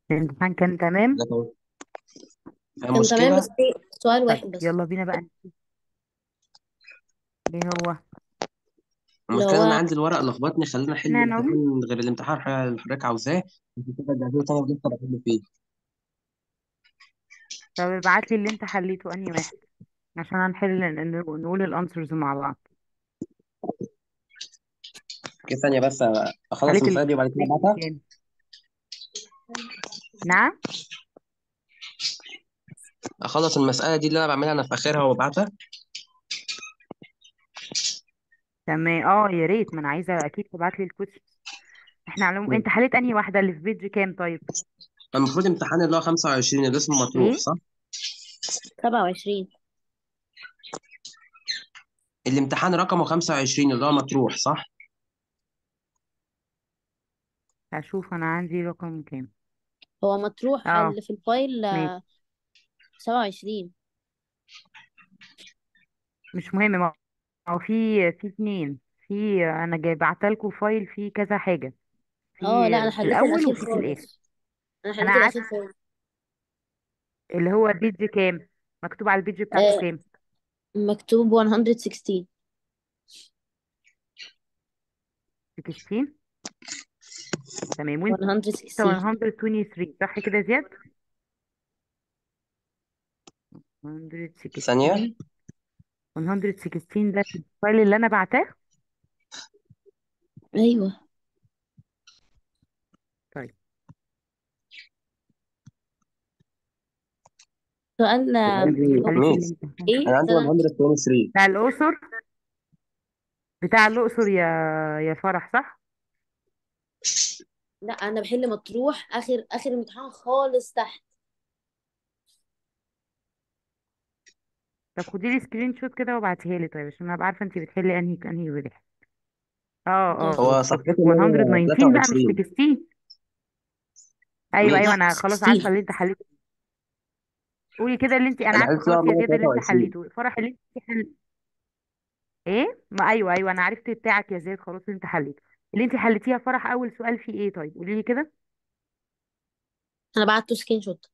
الامتحان كان تمام ده طبعا كان تمام المشكلة بس في سؤال طيب واحد بس يلا بينا بقى نشوف ايه هو اللي المشكلة إن هو عندي الورق لخبطني خليني أحل احنا هنعوم الامتحان غير الامتحان اللي حضرتك عاوزاه عشان كده رجعت له تاني ولسه بحل فيه طب ابعت لي اللي انت حليته انهي واحد عشان هنحل ن- نقول الانسرز مع بعض كده ثانية بس أخلص حليت المسألة دي وبعد كده البيج أبعتها كام نعم أخلص المسألة دي اللي أنا بعملها أنا في آخرها وأبعتها تمام اه يا ريت ما انا عايزه اكيد تبعت لي الكويشن احنا علوم انت حليت انهي واحده اللي في بيج كام طيب المفروض امتحان اللي هو 25 اللي اسمه مطروح ايه صح؟ سبعة وعشرين الامتحان رقمه 25 اللي هو مطروح صح؟ هشوف انا عندي رقم كام هو مطروح اه اللي في الفايل ماشي سبعة وعشرين مش مهم ما هو في في اتنين في انا جاي بعتلكوا فايل فيه كذا حاجه في اه لا انا في حليت الاول الاخير وفي في الاخر خالص انا انا حليت قعدت الاخير خالص اللي هو البيج كام مكتوب على البيج بتاعته آه كام مكتوب 116 16 تمام وانت 116 123 صح كده زياد ثانية 116 116 ده في الفايل اللي انا بعتاه ايوه طيب سؤال أنا عندي حليت ميس الامتحان ايه أنا عندي سنة 123 بتاع الاقصر بتاع الاقصر يا يا فرح صح لا انا بحل مطروح اخر اخر امتحان خالص تحت طب خدي لي سكرين شوت كده وابعتيها لي طيب عشان ابقى عارفه انت بتحلي انهي انهي وضح اه اه طيب هو الاقصر صفحته 119 بقى مش 123 16 ايوه ايوه لا ميس انا خلاص عارفه 16 اللي انت حليته قولي كده اللي انت انا أنا عارفه حليت بقى خلاص يا زياد اللي انت 123 حليته فرح اللي انت حل ايه ما ايوه ايوه انا عرفت بتاعك يا زياد خلاص اللي انت حليته اللي انت حليتيها فرح اول سؤال فيه ايه طيب قولي لي كده انا بعته سكرين شوت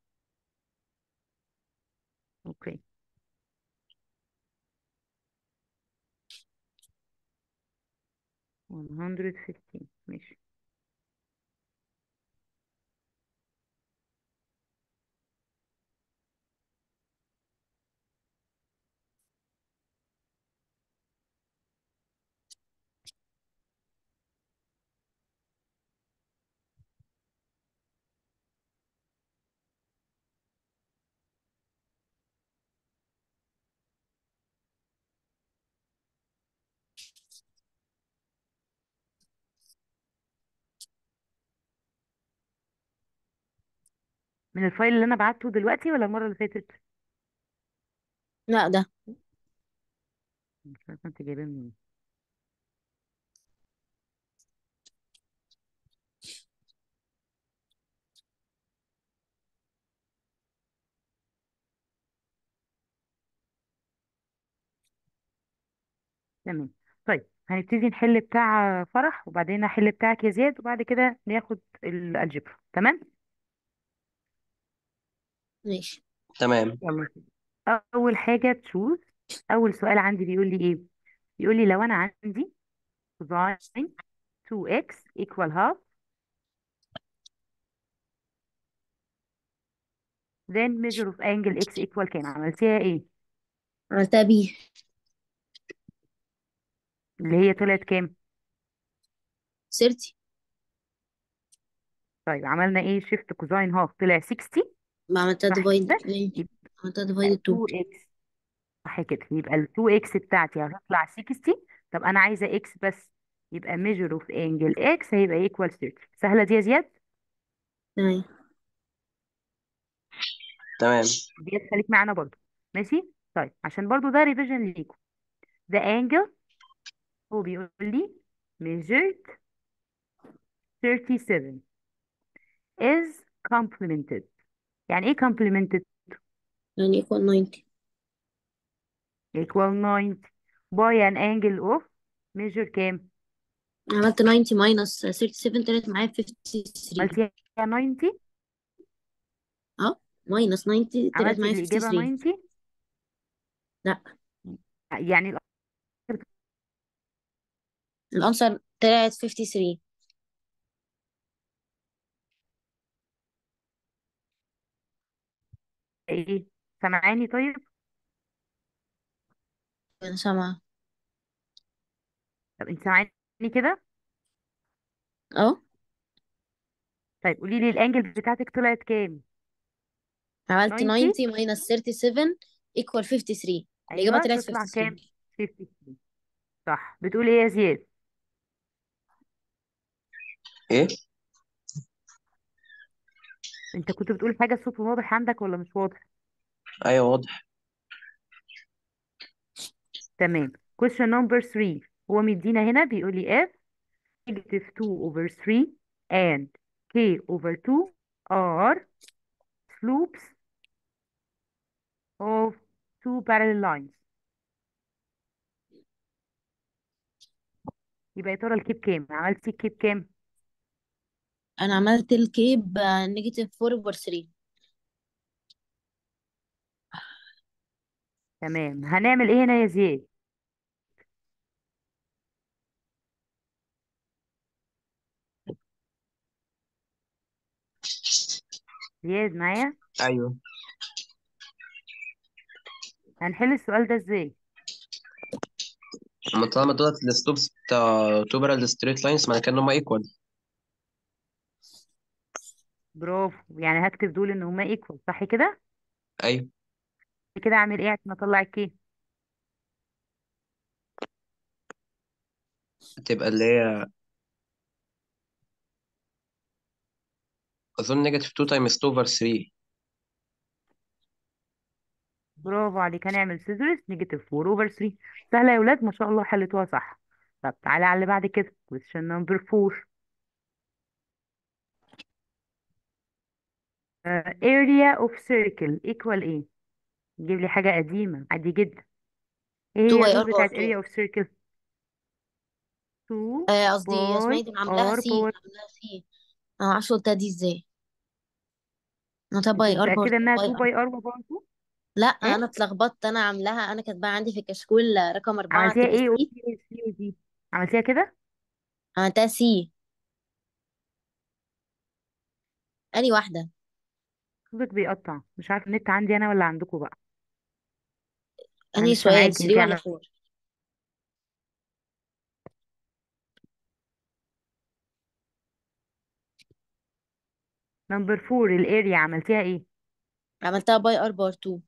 اوكي one hundred fifteen ماشي من الفايل اللي انا بعته دلوقتي ولا المره اللي فاتت لا ده مش عارفه انت جايباه منين تمام طيب هنبتدي نحل بتاع فرح وبعدين احل بتاعك يا زياد وبعد كده ناخد الالجبرا تمام ماشي تمام يلا اول حاجه تشوز اول سؤال عندي بيقول لي ايه بيقول لي لو انا عندي cosine 2x equal half then measure of angle x equal كام عملتيها ايه عملتها بيه اللي هي طلعت كام سيرتي طيب عملنا ايه شيفت كوزاين هاف طلع 60 ما عملتها صح ديفايد كده عملتها يبقى ديفايد 2 2x صح كده يبقى ال 2x بتاعتي هتطلع 60 طب انا عايزه x بس يبقى measure of angle x هيبقى equal 30 سهله دي يا زياد تمام تمام زياد خليك معانا برضو ماشي طيب عشان برضو ده ريفيجن ليكم the angle هو بيقول لي measured 37 is complemented يعني ايه complemented يعني equal 90 equal 90 by an angle of measure كام عملت 90 minus 37 طلعت معايا 53 عملتيها 90 ماينس 90 طلعت عملتي معايا الإجابة 53 90 لا يعني الأنسر الانسر طلعت 53 إيه سامعاني طيب انا سامعة طب أنت سامعاني كده اه طيب قولي لي الأنجل بتاعتك طلعت كام عملت 90 90 ماينس 37 ايكوال 53 الإجابة أيوه طلعت تطلع 53 كام 53 صح بتقول إيه يا زياد ايه أنت كنت بتقول حاجة الصوت واضح عندك ولا مش واضح ايوه واضح تمام question number 3 هو مدينا هنا بيقول لي f negative 2 over 3 and k over 2 are slopes of two parallel lines يبقى يا ترى الكيب كام عملتي الكيب كام انا عملت الكيب نيجاتيف 4 اوفر 3 تمام هنعمل ايه هنا يا زياد زياد معايا ايوه هنحل السؤال ده ازاي اما طالما دولت الستوبس بتاع تو بارل ستريت لاينز معنى كده ان هم ايكوال برافو يعني هكتب دول ان هما ايكوال صح كده ايوه كده اعمل ايه عشان اطلع الكيب هتبقى اللي هي اظن نيجاتيف 2 تايمز 2 اوفر 3 برافو عليك هنعمل سيزرس نيجاتيف 4 اوفر 3 سهله يا ولاد ما شاء الله حلتوها صح طب تعالى على اللي بعد كده question number 4 uh, area of circle equal ايه جيب لي حاجه قديمه عادي جدا ايه 2 هي باي ار الرول باور بتاعت 2 area of circle 2 آه، قصدي يا باي اسمها دي عاملاها ار سي باور عاملاها سي انا معرفش قلتها دي ازاي عملتها انت باي ار باور متاكده 2 انها باي 2 ار باي ار باور 2 لا ايه انا اتلخبطت انا عاملاها انا كاتباها عندي في الكشكول رقم أربعة عملتيها تبقى ايه سي قولي سي ودي عملتيها كده عملتها سي اني واحدة صوتك بيقطع مش عارفه النت عندي انا ولا عندكم بقى انا اني مش سؤال سامعاكي 3 انت ولا عملتي 4 نمبر 4 الاريا عملتيها ايه عملتها باي ار باور 2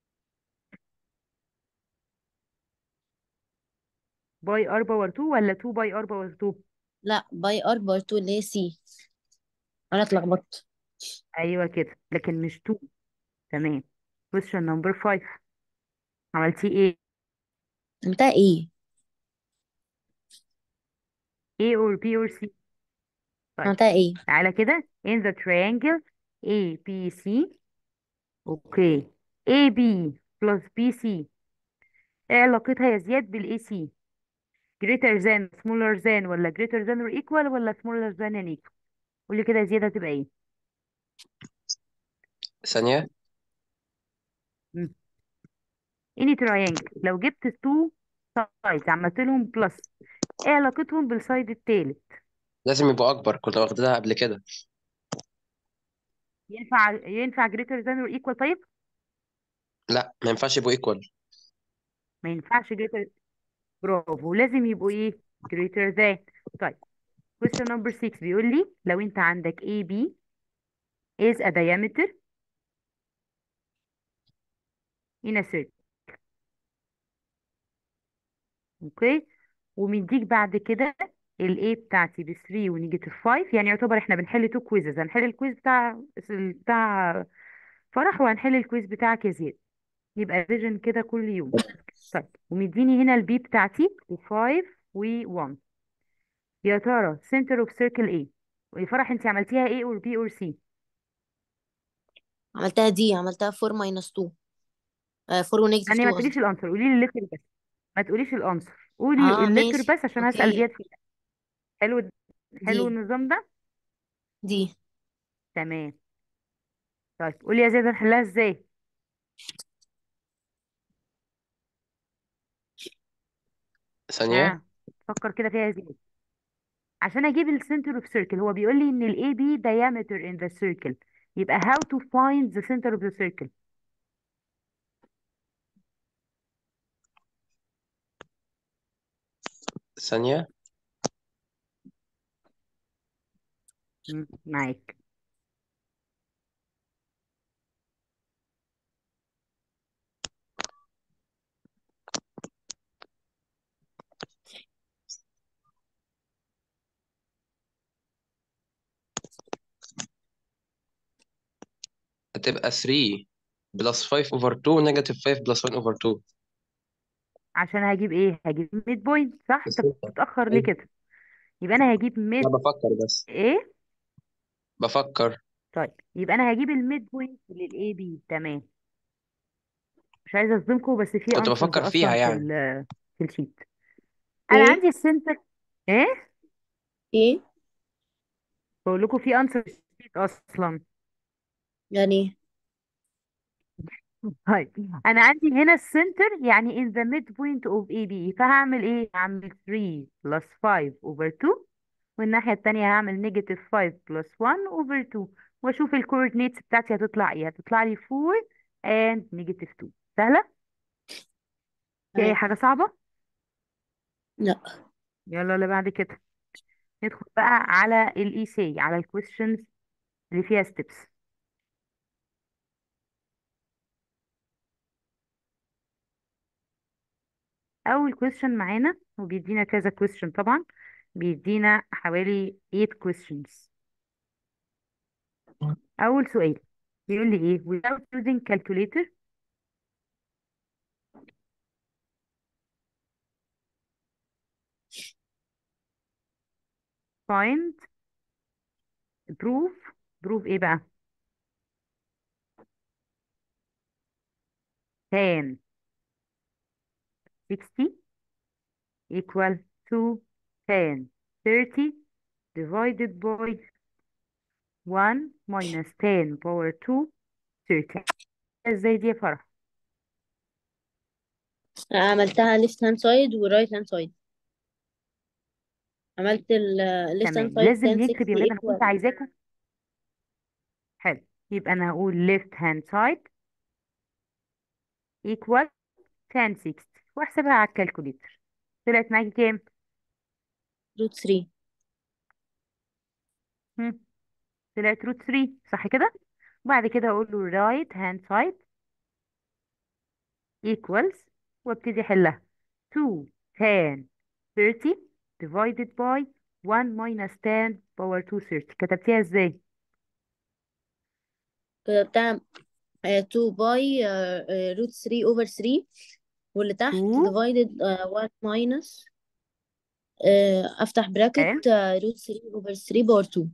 باي ار باور 2 ولا 2 باي ار باور 2 لا باي ار باور 2 اللي هي سي انا اتلخبطت ايوه كده لكن مش 2 تمام question number 5 عملتيه ايه عملتها ايه A or B or C طيب عملتها ايه تعالى كده in the triangle ABC اوكي AB plus BC ايه علاقتها يا زياد بال AC greater than smaller than ولا greater than or equal ولا smaller than and equal قولي كده يا زياد هتبقى ايه ثانية مم. any triangle لو جبت two sides عملت لهم plus ايه علاقتهم بالسايد التالت لازم يبقوا اكبر كنا واخدينها قبل كده ينفع ينفع greater than or equal طيب لا ما ينفعش يبقوا ايكوال ما ينفعش greater برافو لازم يبقوا ايه greater than طيب question number 6 بيقول لي لو انت عندك AB is a diameter in a circle اوكي ومديك بعد كده ال A بتاعتي ب 3 ونيجاتيف 5 يعني يعتبر احنا بنحل تو كويزز هنحل الكويز بتاع بتاع فرح وهنحل الكويز بتاعك يا زياد يبقى ريفيجن كده كل يوم طيب ومديني هنا البي بتاعتي ب 5 و 1 يا ترى center of circle ايه وفرح انت عملتيها ايه or B or C عملتها دي عملتها 4 ماينس 2 آه 4 ونيجاتيف يعني ما 2 تقوليش قصدي الانسر قولي لي الليتر بس ما تقوليش الانسر قولي اه الليتر ماشي بس عشان هسأل اوكي زياد فيها حلو دي حلو النظام ده دي تمام طيب قولي يا زياد هنحلها ازاي ثانية ها فكر كده فيها يا زياد عشان اجيب السنتر اوف سيركل هو بيقول لي ان الاي بي diameter in the circle يبقى how to find the center of the circle ثانية مم، معاك هتبقى 3 بلس 5 over 2 نيجاتيف 5 بلس 1 over 2 عشان هجيب ايه هجيب ميد بوينت صح انت الستة بتتاخر ليه أيوة كده يبقى انا هجيب أنا ميد بفكر بس ايه بفكر طيب يبقى انا هجيب الميد بوينت للاي بي تمام مش عايزه اصدمكم بس في كنت انسرز بفكر فيها اصلا في يعني ال في الشيت انا ايه عندي السنتر ايه ايه بقول لكم في انسر في الشيت اصلا يعني طيب انا عندي هنا السنتر يعني in the midpoint of AB فهعمل ايه هعمل 3 plus 5 over 2 والناحية التانية هعمل negative 5 plus 1 over 2 واشوف الكوردينيتس بتاعتي هتطلع ايه هتطلع لي 4 and negative 2 سهلة في اي ايوه حاجة صعبة لا يلا اللي بعد كده ندخل بقى على الايساي على الكويستشنز اللي فيها steps اول question معانا وبيدينا كذا question طبعا بيدينا حوالي 8 questions اول سؤال بيقول لي ايه without using calculator find proof proof ايه بقى tan 60 equal to tan 30 divided by 1 minus tan power 2 30 ازاي دي يا فرح أنا عملتها left hand side و right hand side عملت ال left hand تمام side لازم 10 نكتب 60 يا ولاد انا كنت equal عايزاكم حلو يبقى انا هقول left hand side equal tan 60 واحسبها على الكالكوليتر طلعت معاكي كام root 3 هم، طلعت روت 3 صح كده وبعد كده اقول له right hand side equals وابتدي احلها 2 tan 30 divided by 1 minus tan power 2 30 كتبتيها ازاي بتاع 2 باي root 3 over 3 واللي تحت 2 divided آه، 1 minus آه، افتح براكت حلو root 3 over 3 باور 2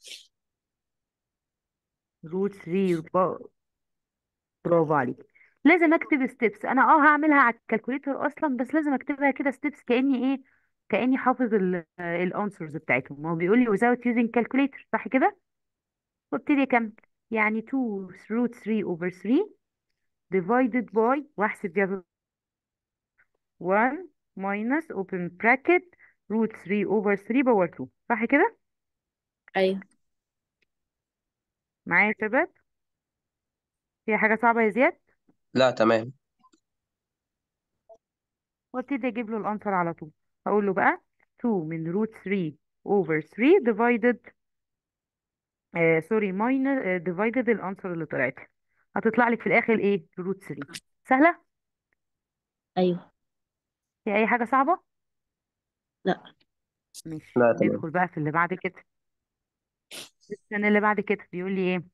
روت 3 ب- برافو عليك لازم اكتب ستيبس انا اه هعملها على الكالكوليتر اصلا بس لازم اكتبها كده ستيبس كاني ايه كاني حافظ الانسرز بتاعتهم هو بيقول لي without using calculator صح كده وابتدي اكمل يعني 2 root 3 over 3 divided by واحسب يا 1 minus open bracket root 3 over 3 باور 2 صح كده ايوه معايا يا شباب فيها حاجة صعبة يا زياد لا تمام وابتدي اجيب له الانسر على طول هقول له بقى 2 من root 3 over 3 divided آه سوري minus آه divided الانسر اللي طلعت هتطلع لك في الاخر ايه root 3 سهلة ايوه في اي حاجة صعبة لا ماشي لا تمام ندخل بقى في اللي بعد كده السنة اللي بعد كده بيقول لي ايه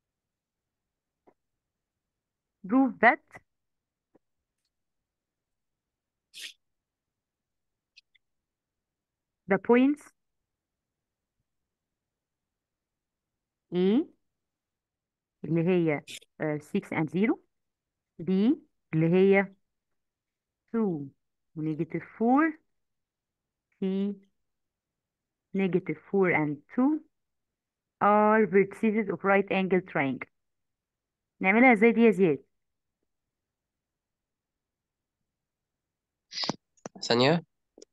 prove that the points A اللي هي آه 6 and 0 B اللي هي 2 ونيجاتيف 4 C negative 4 and 2 are vertices of right angle triangle نعملها ازاي دي يا زياد ثانية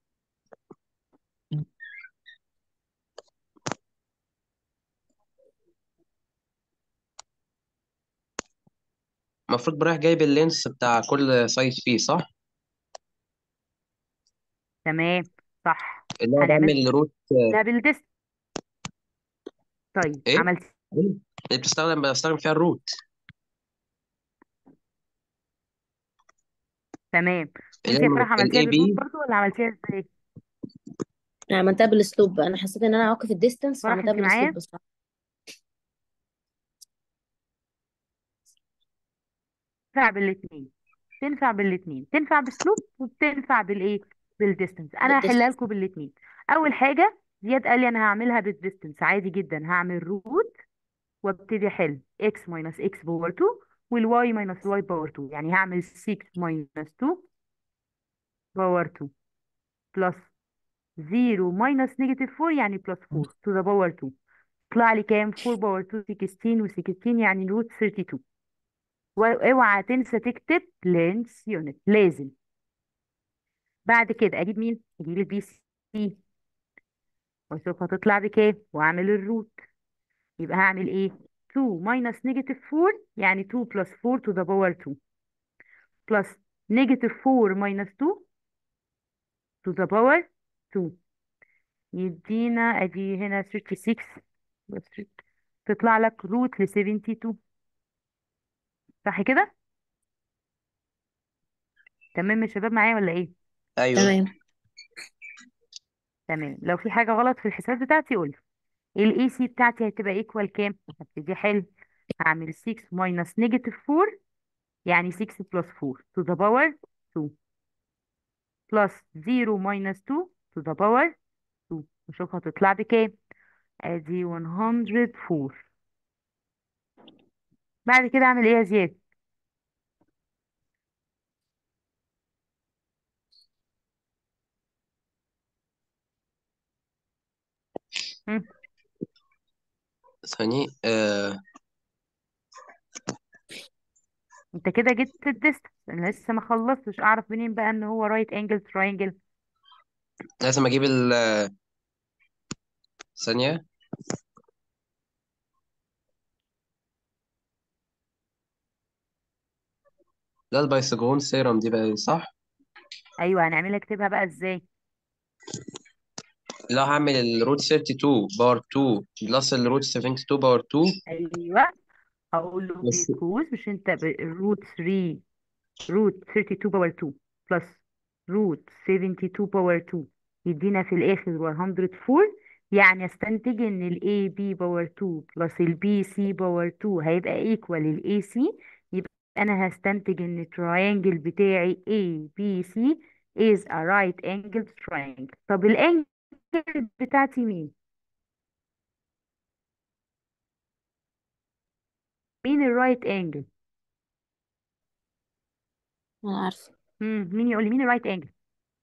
المفروض برايح جايب اللينس بتاع كل سايت فيه صح؟ تمام صح اللي هو هنعملها بعمل روت بالديست طيب ايه؟ عملت اللي بتستخدم بستخدم فيها الروت تمام اللي وانت هي يا فرح عملتيها الاي بالروت بي برضو ولا عملتيها ازاي انا عملتها بالاسلوب انا حسيت ان انا اوقف الديستانس فرح فعملتها انت بالاسلوب معايا بصراحه تنفع بالاثنين تنفع بالاثنين تنفع بسلوب وبتنفع بالايه بالديستنس انا هحلها بالديستانس لكم بالاثنين اول حاجه زياد قال لي انا هعملها بالديستنس عادي جدا هعمل روت وابتدي احل x minus x باور 2 والy minus y باور 2 يعني هعمل 6 minus 2 باور 2 بلس 0 minus negative 4 يعني بلس 4 to the power 2 طلع لي كام 4 باور 2 16 و16 يعني روت 32 واوعى تنسى تكتب لينس يونت لازم بعد كده اجيب مين اجيب البي سي واشوف هتطلع بكام واعمل الروت يبقى هعمل ايه 2 minus negative 4 يعني 2 plus 4 to the power 2 plus negative 4 minus 2 to the power 2 يدينا ادي هنا 36 بس تطلع لك روت ل 72 صح كده تمام يا شباب معايا ولا ايه ايوه تمام تمام لو في حاجة غلط في الحسابات بتاعتي قولي الاي سي بتاعتي هتبقى ايكوال كام هبتدي حل هعمل 6 minus negative 4 يعني 6 plus 4 to the power 2 plus 0 minus 2 to the power 2 نشوف هتطلع بكام ادي 104 بعد كده اعمل ايه يا زياد هم، ثانية آه انت كده جبت الديستنس انا لسه ما خلصتش اعرف منين بقى ان هو رايت انجل تراينجل لازم اجيب ال ثانية لا البايثاغورن سيرم دي بقى صح؟ ايوه هنعملها اكتبها بقى ازاي لا هعمل الروت 32 باور 2 بلس الروت 72 باور 2 ايوه هقول له بس بيكوز مش انت روت 3 روت 32 باور 2 بلس روت 72 باور 2 يدينا في الاخر 104 يعني استنتج ان ال AB باور 2 بلس ال BC باور 2 هيبقى ايكوال ال AC يبقى انا هستنتج ان التراينجل بتاعي ABC is a right angled triangle طب الانجل بتاعتي مين مين الرايت انجل انا عارفه مم. مين يقول لي مين الرايت انجل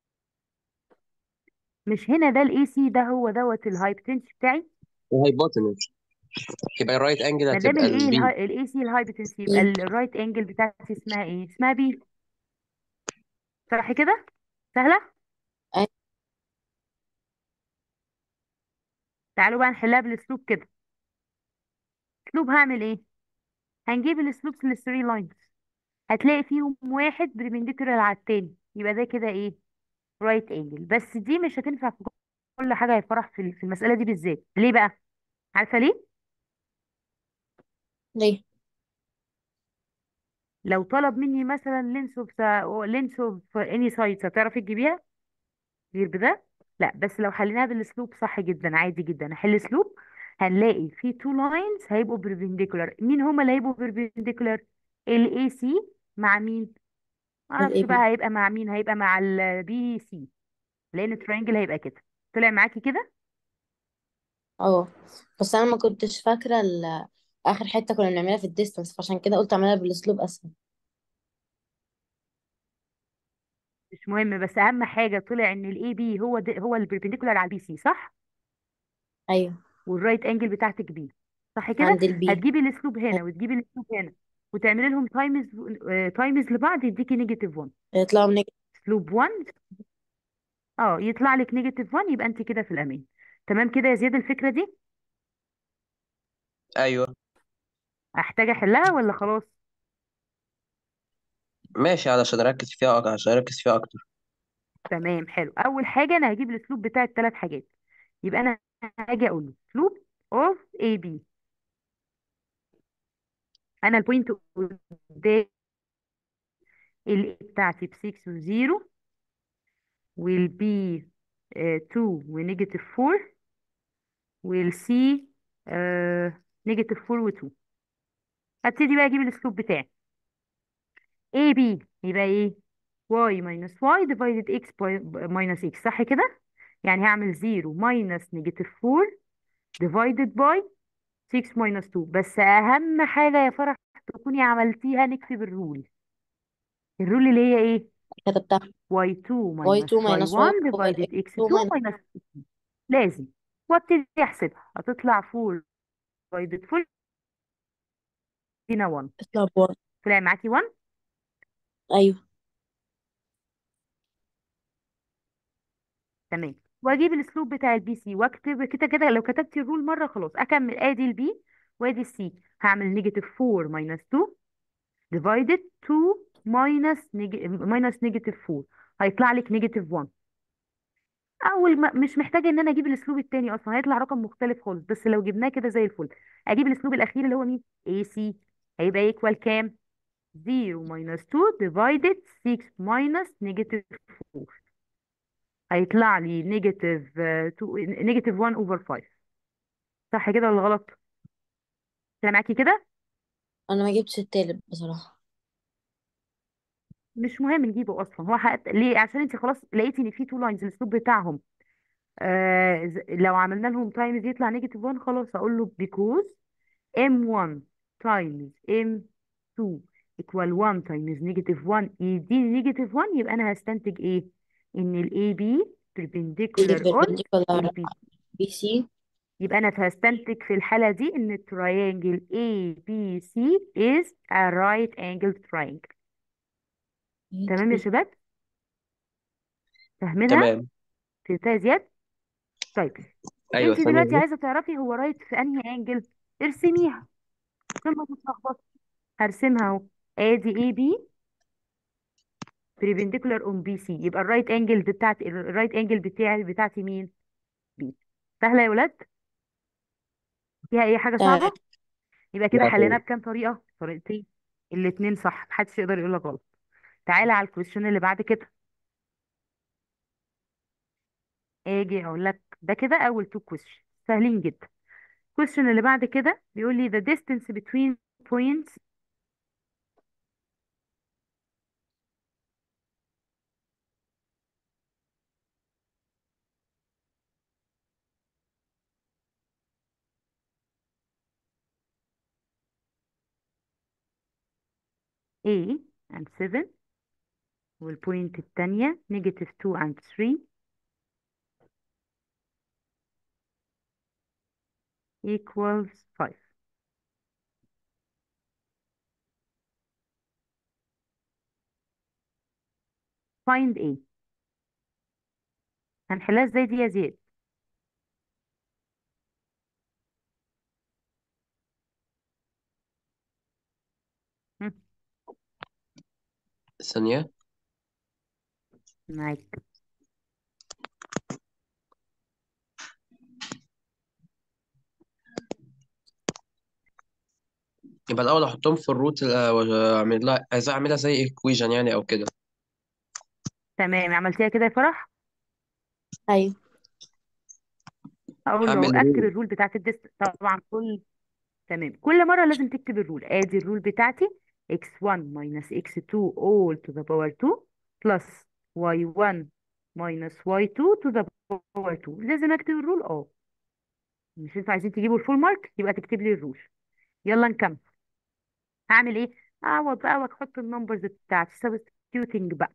مش هنا ده الاي سي ده هو دوت الهايبوتنس بتاعي الهايبوتنس يبقى الرايت انجل ما دام هتبقى الايه البي الاي سي الهايبوتنس يبقى ايه الرايت انجل بتاعتي اسمها ايه اسمها بي صح كده سهله أي- تعالوا بقى نحلها بالاسلوب كده اسلوب هعمل ايه هنجيب الاسلوبس للثري لاينز هتلاقي فيهم واحد بربنديكولار على التاني يبقى ده كده ايه رايت انجل بس دي مش هتنفع في كل حاجه يا فرح في في المساله دي بالذات ليه بقى عارفه ليه ليه لو طلب مني مثلا لينس اوف لينس اوف اني سايدز هتعرفي تجيبيها غير بده لا بس لو حليناها بالاسلوب صح جدا عادي جدا احل اسلوب هنلاقي في تو لاينز هيبقوا بربنديكولار مين هما اللي هيبقوا بربنديكولار الاي سي مع مين معرفش الاي بقى بي هيبقى مع مين هيبقى مع البي سي لان الترينجل هيبقى كده طلع معاكي كده اه بس انا ما كنتش فاكره ال- اخر حته كنا بنعملها في الديستانس فعشان كده قلت اعملها بالاسلوب اسهل مش مهم بس اهم حاجه طلع ان الاي بي هو ده هو البربنديكولار على البي سي صح ايوه والرايت انجل بتاعتك بي صح كده عند البي هتجيبي الاسلوب هنا وتجيبي الاسلوب هنا وتعملي لهم تايمز تايمز لبعض يديكي نيجاتيف 1 يطلعوا من سلوب 1 اه يطلع لك نيجاتيف 1 يبقى انت كده في الامان تمام كده يا زياد الفكره دي ايوه احتاج احلها ولا خلاص ماشي علشان اركز فيها أكتر عشان اركز فيها اكتر تمام حلو اول حاجه انا هجيب الاسلوب بتاع الثلاث حاجات يبقى انا هاجي اقول له اسلوب اوف اي بي انا البوينت قدام ال A بتاعتي ب 6 و0 والبي 2 ونيجاتيف 4 والسي نيجاتيف 4 و2 هبتدي بقى اجيب الاسلوب بتاعي اي بي يبقى ايه y minus y divided x by minus x صح كده يعني هعمل 0 minus negative 4 divided by 6 minus 2 بس اهم حاجة يا فرح تكوني عملتيها نكتب الرول الرول اللي هي ايه كتبتها y2 y2 minus minus y y1 over divided x2 x2 minus minus x2 لازم وابتدي احسبها هتطلع 4 divided 4 هنا 1 اطلع بواحد طلع معاكي 1 ايوه تمام واجيب الاسلوب بتاع البي سي واكتب كده كده لو كتبتي الرول مره خلاص اكمل ادي البي وادي السي هعمل نيجاتيف 4 ماينس 2 ديفايدد 2 ماينس ماينس نيجاتيف 4 هيطلع لك نيجاتيف 1 اول ما مش محتاجه ان انا اجيب الاسلوب التاني اصلا هيطلع رقم مختلف خالص بس لو جبناه كده زي الفل اجيب الاسلوب الاخير اللي هو مين اي سي هيبقى ايكوال كام 0 ماينس 2 ديفايدد 6 ماينس نيجاتيف 4 هيطلع لي نيجاتيف نيجاتيف 1 اوفر 5 صح كده ولا غلط كده معاكي كده انا ما جبتش التالت بصراحة مش مهم نجيبه اصلا هو حق... ليه عشان انت خلاص لقيتي ان في تو لاينز الاسلوب بتاعهم آه ز- لو عملنا لهم تايمز يطلع نيجاتيف 1 خلاص اقول له because m1 times m2 equal 1 times negative 1 يديني نيجاتيف 1 يبقى انا هستنتج ايه ان ال AB perpendicular on perpendicular ال B بي سي يبقى انا هستنتج في الحالة دي ان التريانجل ABC is a right angled triangle تمام يا شباب فاهمينها تمام فهمتها يا زياد طيب ايوه انت ثانية دلوقتي دي عايزة تعرفي هو رايت في انهي انجل ارسميها عشان ما تتلخبطي هرسمها اهو ادي اي بي perpendicular on بي سي يبقى الرايت انجل بتاعت الرايت انجل بتاعي بتاعتي مين بي سهلة يا ولاد فيها اي حاجة تمام صعبة يبقى كده لا حلينا تمام بكام طريقة طريقتين الاتنين صح محدش يقدر يقول لك غلط تعالى على الكويشن اللي بعد كده اجي اقول لك ده كده اول تو كويشن سهلين جدا الكويشن اللي بعد كده بيقول لي the distance between points A and 7 والبوينت التانية negative 2 and 3 equals 5 find A هنحلها ازاي دي يا زياد هم، ثانية معاك يبقى الأول أحطهم في الروت آه، وأعمل لها عايز أعملها زي إيكويجن يعني أو كده تمام عملتيها كده يا فرح ايوه اقول له هعمل اكتب رول الرول بتاعت الديست طبعا كل تمام كل مرة لازم تكتب الرول ادي الرول بتاعتي x1 minus x2 all to the power 2 plus y1 minus y2 to the power 2 لازم اكتب الرول اه مش انتوا عايزين تجيبوا الفول مارك يبقى تكتب لي الرول يلا نكمل هعمل ايه اعوض بقى واحط النمبرز بتاعتي substituting بقى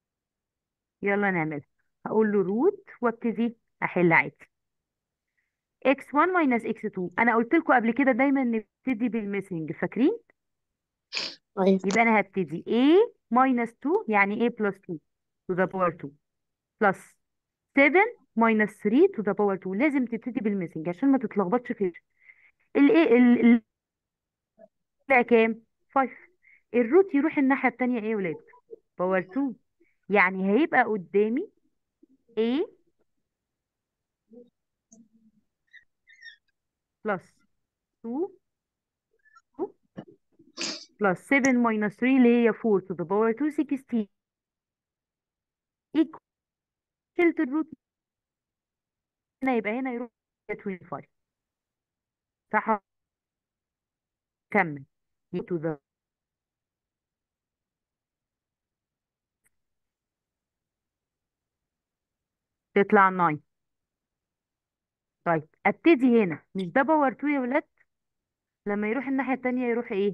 يلا نعملها هقول له روت وابتدي احل عادي x1 minus x2 انا قلت لكم قبل كده دايما نبتدي بالميسنج فاكرين ايوه يبقى انا هبتدي a minus 2 يعني a plus 2 to the power 2 plus 7 minus 3 to the power 2 لازم تبتدي بالميسنج عشان ما تتلخبطش في ال a ال ال- طلع كام 5 الروت يروح الناحية التانية ايه يا ولاد باور 2 يعني هيبقى قدامي a plus 2 plus 7 minus 3 اللي هي 4 to the power 2 16 equal to الروت هنا يبقى هنا يروح 25 صح كمل to the تطلع 9 طيب ابتدي هنا مش ده باور 2 يا ولاد لما يروح الناحية التانية يروح ايه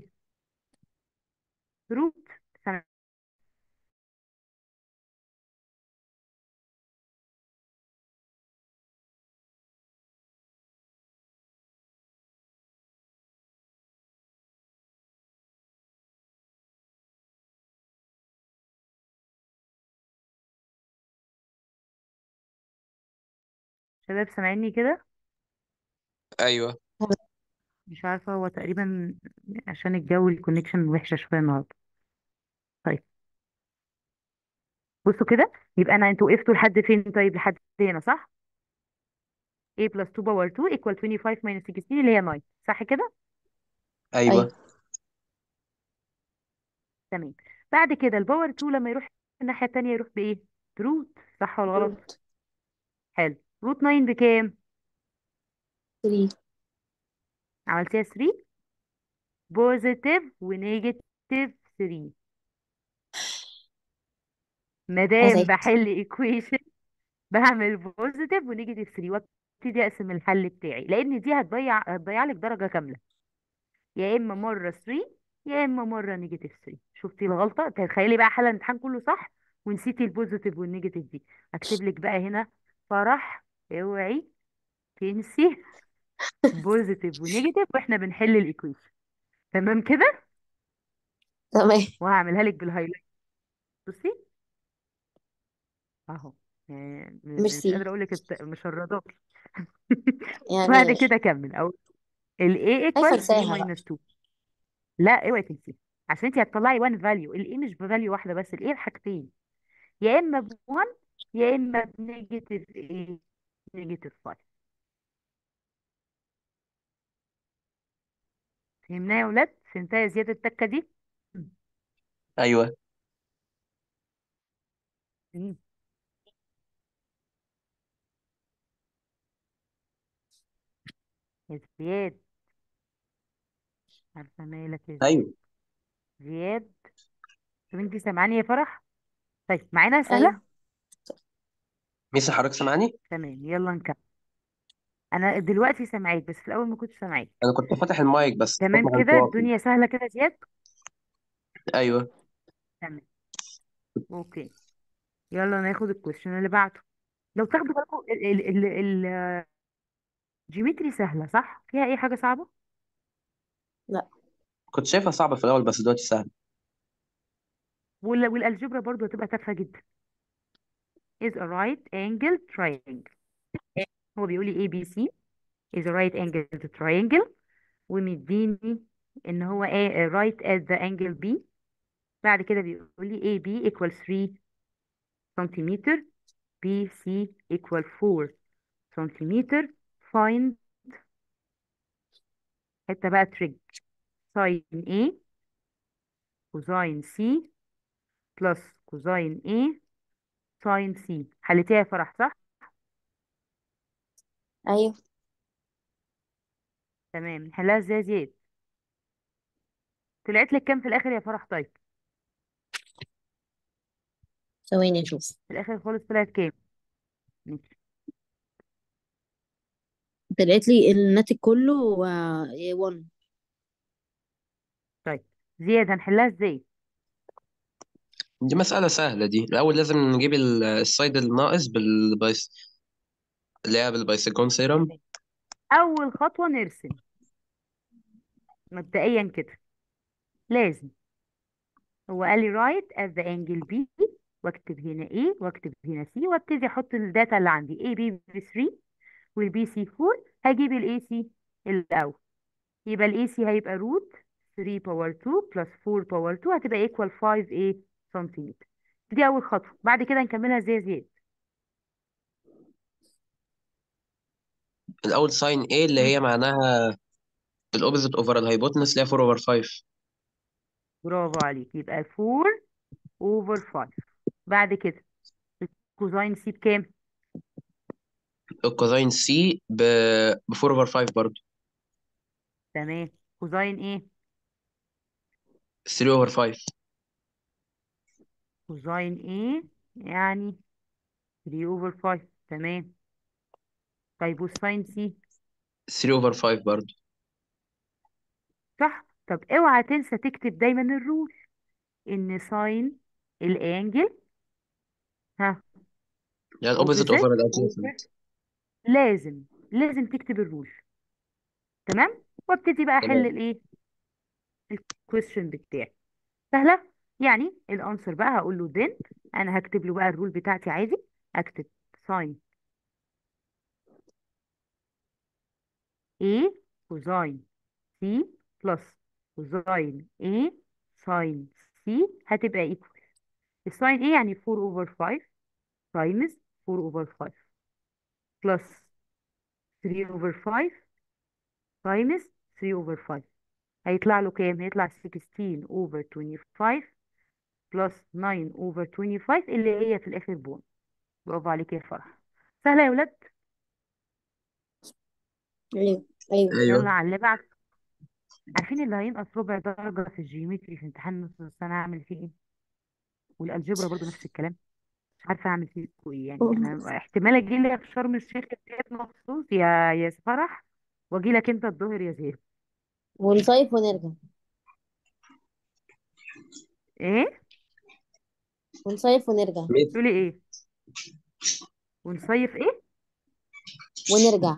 روت سنة. شباب سامعيني كده ايوه مش عارفة هو تقريبا عشان الجو الكونكشن وحشة شوية النهاردة طيب بصوا كده يبقى انا انتوا وقفتوا لحد فين طيب لحد هنا صح a plus 2 power 2 equal 25 minus 16 اللي هي 9 صح كده ايوه ايوه تمام بعد كده الباور 2 لما يروح الناحية التانية يروح بايه بروت صح ولا غلط روت حلو روت 9 بكام 3 عملتيها 3 بوزيتيف ونيجاتيف 3 مادام أزاي بحل ايكويشن بعمل بوزيتيف ونيجاتيف 3 وابتدي اقسم الحل بتاعي لان دي هتضيع هتضيع لك درجة كاملة يا اما مرة 3 يا اما مرة نيجاتيف 3 شفتي الغلطة تخيلي بقى حل الامتحان كله صح ونسيتي البوزيتيف والنيجاتيف دي اكتب لك بقى هنا فرح اوعي تنسي بوزيتيف ونيجاتيف واحنا بنحل الايكويشن تمام كده تمام وهعملها لك بالهايلايت بصي اهو يعني م- مش ميرسي قادرة اقول لك الت- مشرداكي يعني بعد كده كمل او ال A خايفة equals 3 انساها بقى minus 2 لا اوعي تنسي عشان انت هتطلعي 1 فاليو ال A مش بفاليو واحدة بس ال A بحاجتين يا اما ب 1 يا اما بنيجاتيف ايه نيجاتيف 5 فهمناها يا ولاد فهمتها يا زيادة التكة دي ايوه مم. يا زياد عارفة مالك يا ايوه زياد طب انت سامعاني يا فرح طيب معانا سهلة ايوه ميس حضرتك سامعني تمام يلا نكمل انا دلوقتي سامعاك بس في الاول ما كنتش سامعاك انا كنت فاتح المايك بس الصوت تمام ما كانش كده واصل الدنيا سهلة كده يا زياد ايوه تمام اوكي يلا ناخد الكويشن اللي بعده لو تاخدوا بالكم الجيومتري سهلة صح فيها اي حاجة صعبة لا كنت شايفها صعبة في الاول بس دلوقتي سهل وال- والالجبرا برضو هتبقى تافهة جدا is a right angle triangle هو بيقول لي ABC is a right angle triangle ومديني ان هو A right at the angle B بعد كده بيقول لي AB equals 3 سنتيمتر BC equal 4 سنتيمتر find حتة بقى تريك ساين A كوزاين C بلس كوزاين A ساين C حلتيها يا فرح صح؟ ايوه تمام نحلها ازاي يا زياد؟ طلعت لك كام في الاخر يا فرح طيب؟ ثواني اشوف في الاخر خالص طلعت كام؟ ماشي طلعت لي الناتج كله 1 طيب زياد هنحلها ازاي؟ دي مسألة سهلة دي الأول لازم نجيب ال- السايد الناقص بالبايس اللي هي بالبايثاغون ثيرم اول خطوه نرسم مبدئيا كده لازم هو قال لي write at the angle B واكتب هنا A واكتب هنا C وابتدي احط الداتا اللي عندي A B ب 3 والبي سي 4 هجيب الاي سي الاول يبقى الاي سي هيبقى روت 3 باور 2 بلس 4 باور 2 هتبقى ايكوال 5 ايه سنتيمتر دي اول خطوه بعد كده نكملها زي زياد الاول ساين A اللي مم. هي معناها الاوبزيت اوفر الهايبوتنس اللي هي 4 اوفر 5 برافو عليك يبقى 4 اوفر 5 بعد كده الكوزاين سي بكام الكوزاين سي ب 4 اوفر 5 برضه تمام كوزاين ايه 3 اوفر 5 كوزاين ايه يعني 3 اوفر 5 تمام طيب والساين سي 3 اوفر 5 برضه صح طب اوعى تنسى تكتب دايما الرول ان ساين الانجل ها يعني الاوبزيت اوفر اوبوزيت الادجيسنت لازم لازم تكتب الرول تمام وابتدي بقى احل تمام الايه الكويستشن بتاعي سهله يعني الانسر بقى هقول له then انا هكتب له بقى الرول بتاعتي عادي اكتب ساين A كوزاين C بلس كوزاين A ساين C هتبقى ايكوال الساين A يعني 4 اوفر 5 تايمز 4 اوفر 5 بلس 3 اوفر 5 تايمز 3 اوفر 5 هيطلع له كام هيطلع 16 اوفر 25 بلس 9 اوفر 25 اللي هي في الاخر بون برافو عليك يا فرح سهله يا ولاد ايوه ايوه ايوه يلا على اللي بعد عارفين اللي هينقص ربع درجه في الجيومتري في امتحان نص السنه هعمل فيه ايه والالجبرا برضو نفس الكلام مش عارفه اعمل فيكوا ايه يعني انا احتمال اجي لك في شرم الشيخ ديت مخصوص يا يا فرح واجي لك انت الظهر يا زياد ونصيف ونرجع ايه ونصيف ونرجع ميت تقولي ايه ونصيف ايه ونرجع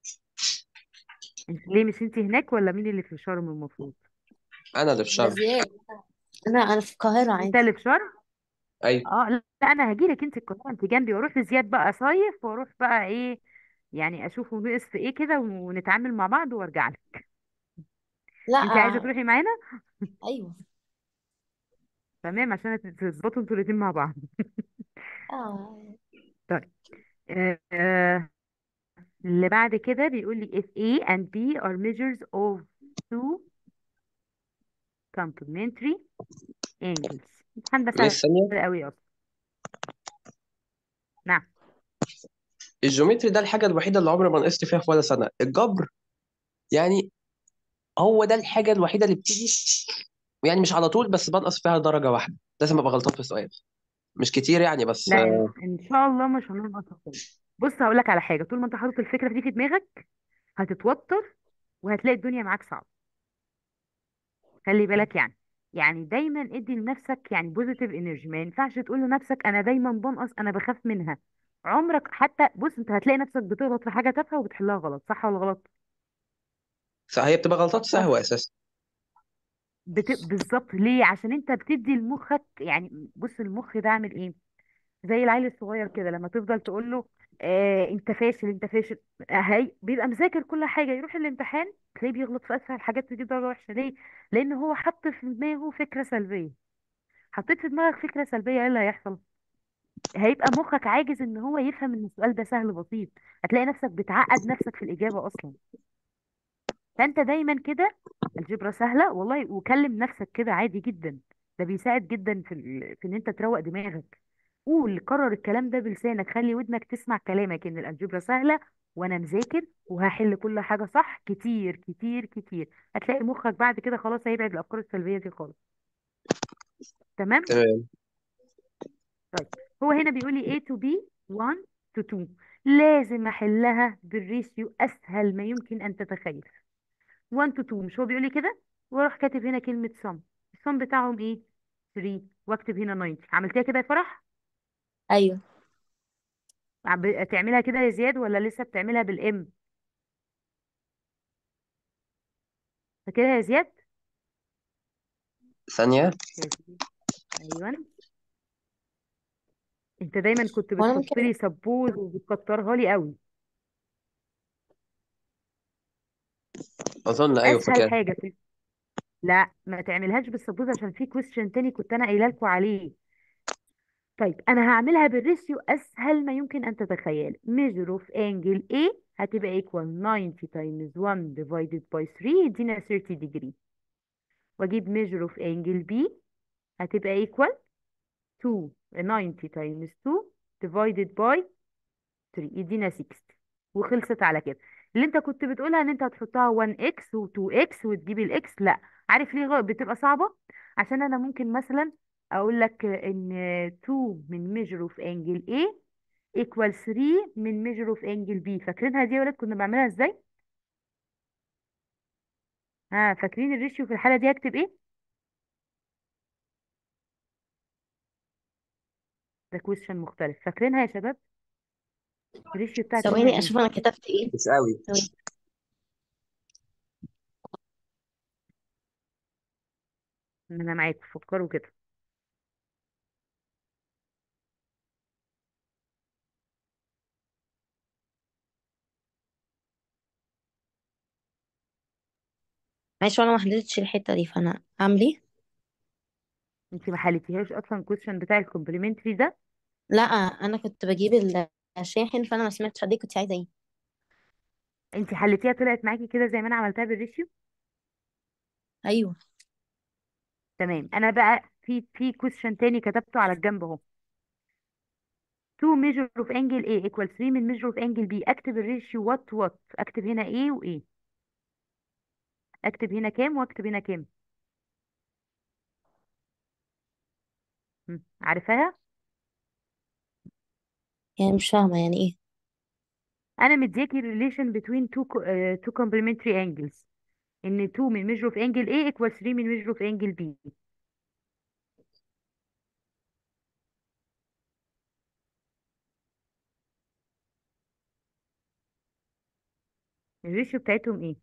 انت ليه مش انت هناك ولا مين اللي في شرم المفروض انا اللي في ده شرم زياد انا انا في القاهرة انت عادي اللي في شرم ايوه اه لا انا هجي لك انت القاهره انت جنبي واروح لزياد بقى صيف واروح بقى ايه يعني اشوفه ناقص في ايه كده ونتعامل مع بعض وارجع لك لا انت عايزه تروحي معانا ايوه تمام عشان تظبطوا انتوا الاتنين مع بعض اه طيب آه آه اللي بعد كده بيقول لي if A and B are measures of two complementary angles الامتحان ده ميت سهل ثانيه قوي اصلا نعم الجيومتري ده الحاجه الوحيده اللي عمري ما نقصت فيها في ولا سنه الجبر يعني هو ده الحاجه الوحيده اللي بتيجي يعني مش على طول بس بنقص فيها درجه واحده لازم ابقى غلطان في السؤال مش كتير يعني بس لا ان, إن شاء الله مش هننقص خالص بص هقول لك على حاجه طول ما انت حاطط الفكره دي في دماغك هتتوتر وهتلاقي الدنيا معاك صعبه خلي بالك يعني يعني دايما ادي لنفسك يعني بوزيتيف انرجي ما ينفعش تقول لنفسك انا دايما بنقص انا بخاف منها عمرك حتى بص انت هتلاقي نفسك بتغلط في حاجه تافهه وبتحلها غلط صح ولا غلط هي بتبقى غلطات سهوه بس اساسا بت... بالظبط ليه عشان انت بتدي لمخك يعني بص المخ ده عامل ايه زي العيل الصغير كده لما تفضل تقول له آه انت فاشل انت فاشل آه، هي بيبقى مذاكر كل حاجه يروح الامتحان تلاقيه بيغلط في اسهل الحاجات ويجيب درجه وحشه ليه لان هو حط في دماغه فكره سلبيه حطيت في دماغك فكره سلبيه ايه اللي هيحصل هيبقى مخك عاجز ان هو يفهم ان السؤال ده سهل بسيط هتلاقي نفسك بتعقد نفسك في الاجابه اصلا فانت دايما كده الجبرة سهلة والله وكلم نفسك كده عادي جدا ده بيساعد جدا في ال... في ان انت تروق دماغك قول كرر الكلام ده بلسانك خلي ودنك تسمع كلامك ان الالجبرا سهلة وانا مذاكر وهحل كل حاجة صح كتير كتير كتير هتلاقي مخك بعد كده خلاص هيبعد الافكار السلبية دي خالص تمام تمام طيب هو هنا بيقول لي A to B 1 to 2 لازم احلها بالريشيو اسهل ما يمكن ان تتخيل 1 to 2 مش هو بيقول لي كده واروح كاتب هنا كلمة sum السم بتاعهم ايه 3 واكتب هنا 90 عملتيها كده يا فرح ايوه عم ب- تعملها كده يا زياد ولا لسه بتعملها بالام فاكرها يا زياد ثانية يا زياد ايوه انت دايما كنت وانا بتحط ممكن لي سبوز وبتكترها لي قوي أظن أيوة اسهل فاكر حاجه في لا ما تعملهاش بالسبوز عشان في كويستشن تاني كنت انا قايله لكم عليه طيب انا هعملها بالريشيو اسهل ما يمكن ان تتخيل measure of angle A هتبقى equal 90 times 1 divided by 3 يدينا 30 degree واجيب measure of angle B هتبقى equal 2 90 times 2 divided by 3 يدينا 60 وخلصت على كده اللي انت كنت بتقولها ان انت هتحطها 1x و2x وتجيب الاكس لا عارف ليه غ- بتبقى صعبة عشان انا ممكن مثلا اقول لك ان 2 من measure of angle A equal 3 من measure of angle B فاكرينها دي يا ولاد كنا بعملها ازاي ها فاكرين الريشيو في الحالة دي هكتب ايه ده كويشن مختلف فاكرينها يا شباب الريشيو بتاعتي هنا ثواني ايه اشوف انا كتبت ايه مش قوي ثواني. انا معاكم فكروا كده معلش وانا ما حددتش الحته دي فانا اعمل ايه انت ما حلتيهاش اصلا الكويشن بتاع الكومبلمنتري ده لا انا كنت بجيب الشاحن فانا ما سمعتش حد كنت عايزه ايه انت حلتيها طلعت معاكي كده زي ما انا عملتها بالريشيو ايوه تمام انا بقى في في كويشن تاني كتبته على الجنب اهو 2 measure of angle A equals 3 من measure of angle B اكتب الريشيو وات وات اكتب هنا A و A اكتب هنا كام واكتب هنا كام هم، عارفاها يعني مش فاهمه يعني ايه انا مدياكي relation between two co- آه، two complementary angles ان 2 من measure of angle A equals 3 من measure of angle B الريشيو بتاعتهم ايه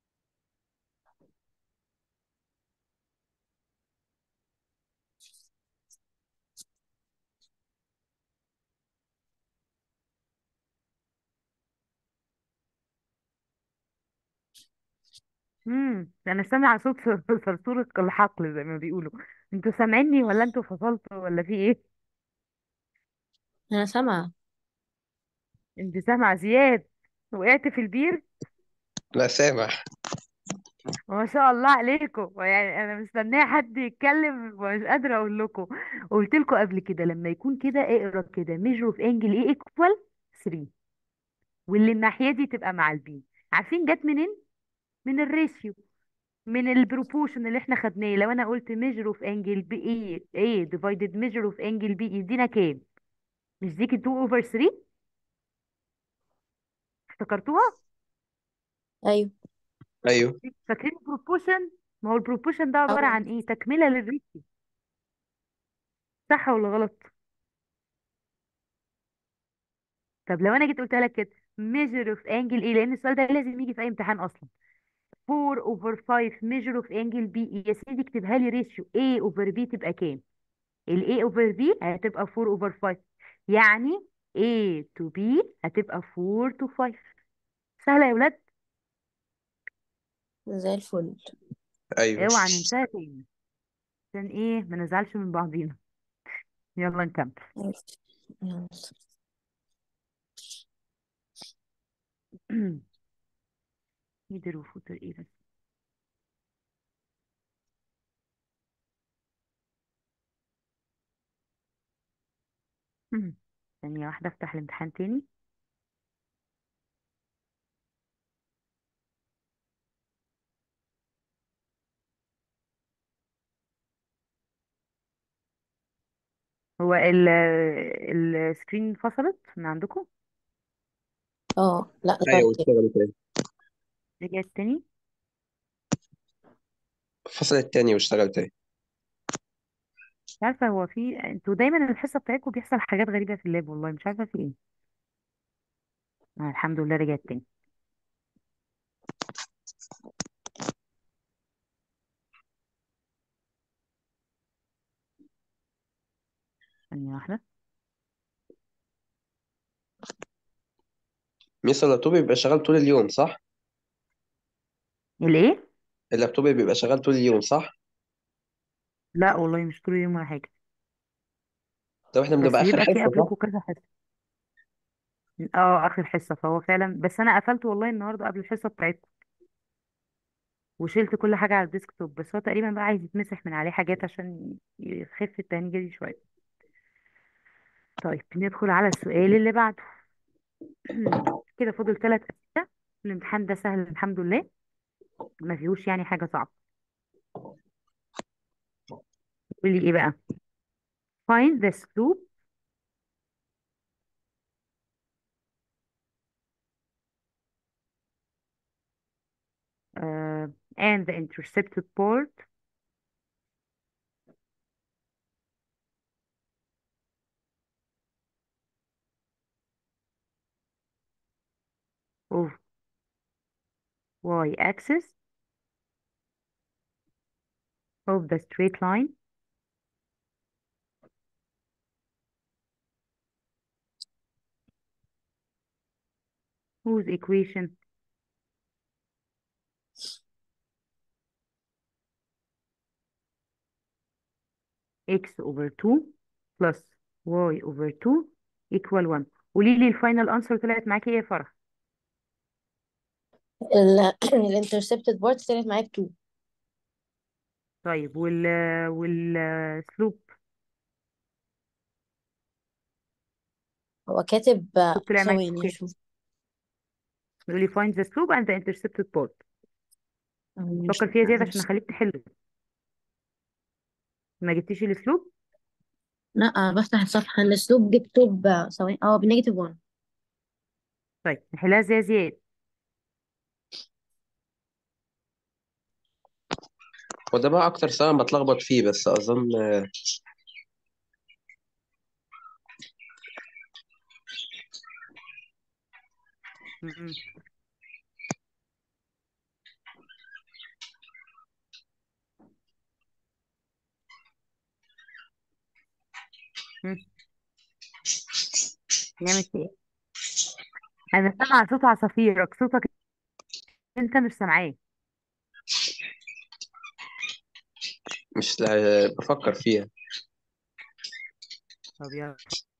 امم انا سامعه صوت صر- صرصور الحقل زي ما بيقولوا انتوا سامعيني ولا انتوا فصلتوا ولا في ايه انا سامعه انت سامعه زياد وقعت في البير لا سامع ما شاء الله عليكم يعني انا مستنيه حد يتكلم ومش قادره اقول لكم قلت لكم قبل كده لما يكون كده اقرا كده ميجر اوف انجل ايه ايكوال 3 واللي الناحيه دي تبقى مع البي عارفين جت منين من الريشيو من البروبوشن اللي احنا خدناه لو انا قلت ميجر اوف انجل بي ايه ايه ديفايدد ميجر اوف انجل بي يدينا كام مش ديكي 2 اوفر 3 افتكرتوها ايوه ايوه فاكرين البروبوشن ما هو البروبوشن ده عباره اه عن ايه تكمله للريشيو صح ولا غلط طب لو انا جيت قلت لك كده measure of angle ايه لان السؤال ده لازم يجي في اي امتحان اصلا 4 over 5 measure of angle B يا سيدي اكتبها لي ريشيو A over B تبقى كام ال A over B هتبقى 4 over 5 يعني A to B هتبقى 4 to 5 سهلة يا ولاد زي الفل ايوه اوعى ننساها تاني عشان ايه ما نزعلش من بعضينا يلا نكمل يلا هيدر وفوتر ايه بس ثانية واحدة افتح الامتحان تاني هو ال السكرين فصلت من عندكم اه لا ايوه رجعت تاني واشتغل تاني رجعت تاني الفصل التاني واشتغل تاني مش عارفة هو في انتوا دايما الحصة بتاعتكم بيحصل حاجات غريبة في اللاب والله مش عارفة في ايه آه الحمد لله رجعت تاني ثانية واحدة ميس اللابتوب بيبقى شغال طول اليوم صح الايه اللابتوب بيبقى شغال طول اليوم صح لا والله مش طول اليوم ولا حاجة طب احنا بس بنبقى اخر بيبقى في حصه صح قبلكم كذا حصة اه اخر حصة فهو فعلا بس انا قفلت والله النهاردة قبل الحصة بتاعتكم وشلت كل حاجة على الديسكتوب بس هو تقريبا بقى عايز يتمسح من عليه حاجات عشان يخف التهنيجة دي شوية طيب ندخل على السؤال اللي بعده كده فاضل ثلاث أسئلة الامتحان ده سهل الحمد لله ما فيهوش يعني حاجة صعبة قولي ايه بقى find the slope uh, and the intercepted part of y-axis of the straight line whose equation x over 2 plus y over 2 equal 1 قولي لي الفاينل انسر طلعت معاكي ايه يا فرح الانترسبتد بارت طلعت معاك 2 طيب وال والسلوب هو كاتب سلوب طلع معاكي ثواني كام اشوف يقول لي find the slope and the intercepted part مش فكر فيها زيادة مش عشان اخليك تحل ما جبتيش السلوب لا بفتح الصفحة الاسلوب جبته ب ثواني اه بنيجاتيف 1 طيب نحلها زي زياد وده بقى اكتر سؤال بتلخبط فيه بس اظن م- م. م. نعمل ايه انا سامعه صوت عصافيرك صوتك انت مش سامعاه مش لا بفكر فيها طب يلا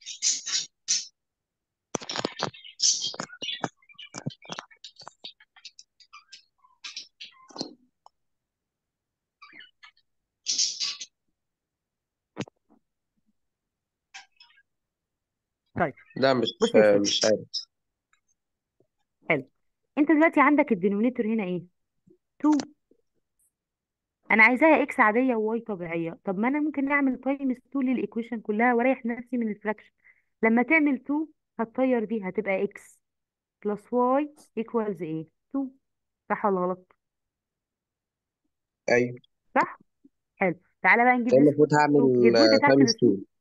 طيب لا مش بص يا سيدي مش عارف حلو انت دلوقتي عندك الدينومينيتور هنا ايه 2 انا عايزاها اكس عاديه وواي طبيعيه طب ما انا ممكن نعمل تايمز 2 للايكويشن كلها واريح نفسي من الفراكشن لما تعمل 2 هتطير دي هتبقى اكس بلس واي ايكوالز ايه 2 صح ولا غلط ايوه صح حلو تعالى بقى نجيب ده المفروض السلوب هي هعمل الرول بتاعت تايمز السلوب 2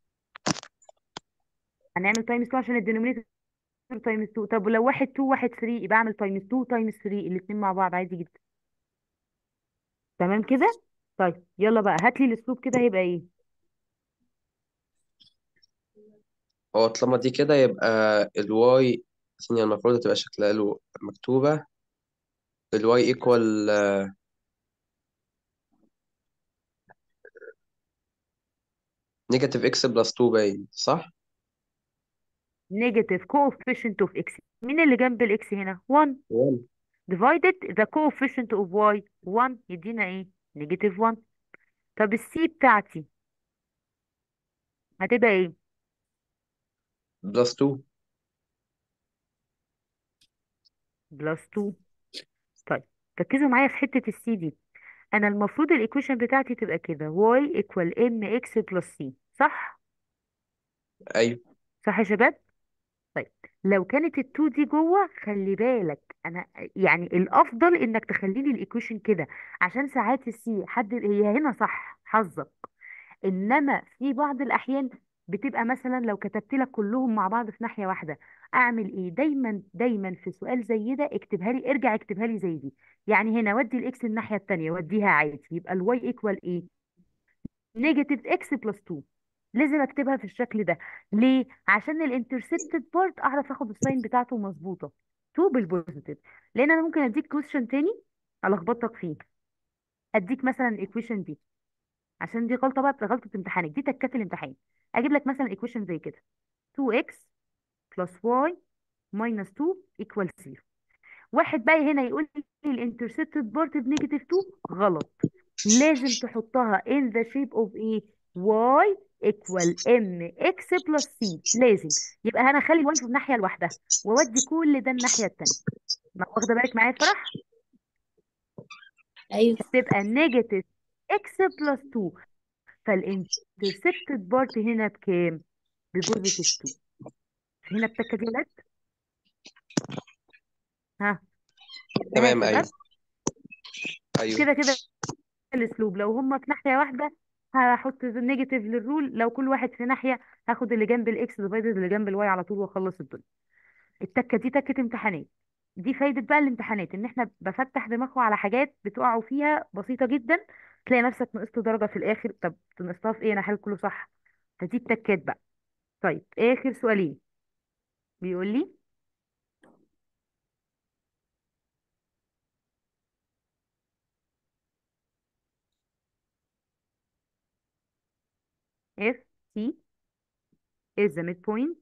هنعمل تايمز 2 عشان الدينومينيتور تايمز 2 طب ولو واحد 2 واحد 3 يبقى اعمل تايمز 2 تايمز 3 الاثنين مع بعض عادي جدا تمام كده طيب يلا بقى هات لي الاسلوب كده هيبقى ايه هو طالما دي كده يبقى الواي ثانية المفروض تبقى شكلها له مكتوبة الواي ايكوال نيجاتيف اكس بلس 2 باين صح؟ نيجاتيف coefficient of x مين اللي جنب الاكس هنا 1 1 divided the coefficient of y 1 يدينا ايه نيجاتيف 1 طب السي بتاعتي هتبقى ايه بلس 2 بلس 2 طيب ركزوا معايا في حتة السي دي انا المفروض الايكويشن بتاعتي تبقى كده y equal mx plus c صح ايوه صح يا شباب طيب لو كانت التو دي جوه خلي بالك انا يعني الافضل انك تخلي لي الايكويشن كده عشان ساعات السي حد هي هنا صح حظك انما في بعض الاحيان بتبقى مثلا لو كتبت لك كلهم مع بعض في ناحية واحدة اعمل ايه دايما دايما في سؤال زي ده اكتبها لي ارجع اكتبها لي زي دي يعني هنا ودي الاكس الناحية التانية وديها عادي يبقى الواي ايكوال ايه نيجاتيف اكس بلس 2 لازم اكتبها في الشكل ده ليه عشان الانترسبتد بارت اعرف اخد الساين بتاعته مظبوطه 2 بالبوزيتيف لان انا ممكن اديك كويشن تاني الخبطك فيه اديك مثلا الايكويشن دي عشان دي غلطه بقى غلطه امتحانك دي تكات الامتحان اجيب لك مثلا ايكويشن زي كده 2x plus y minus 2 equals 0 واحد بقى هنا يقول لي الانترسبتد بارت بنيجاتيف 2 غلط لازم تحطها in the shape of ايه y equal mx plus c لازم يبقى انا اخلي ال1 في الناحيه لوحدها واودي كل ده الناحيه التانيه ما واخده بالك معايا يا فرح ايوه تبقى نيجاتيف x plus 2 فالانترسبتد بارت هنا بكام ببوزيتيف 2 هنا التكه دي ولاد ها جبناها يا تمام ايوه شباب ايوه كده كده الاسلوب لو هما في ناحيه واحده هحط النيجاتيف للرول لو كل واحد في ناحيه هاخد اللي جنب الاكس ديفايدد اللي جنب الواي على طول واخلص الدنيا التكه دي تكه امتحانات دي فايده بقى الامتحانات ان احنا بفتح دماغه على حاجات بتقعوا فيها بسيطه جدا تلاقي نفسك نقصت درجه في الاخر طب نقصتها في ايه انا حل كله صح فدي التكات بقى طيب اخر سؤالين بيقول لي if t is the midpoint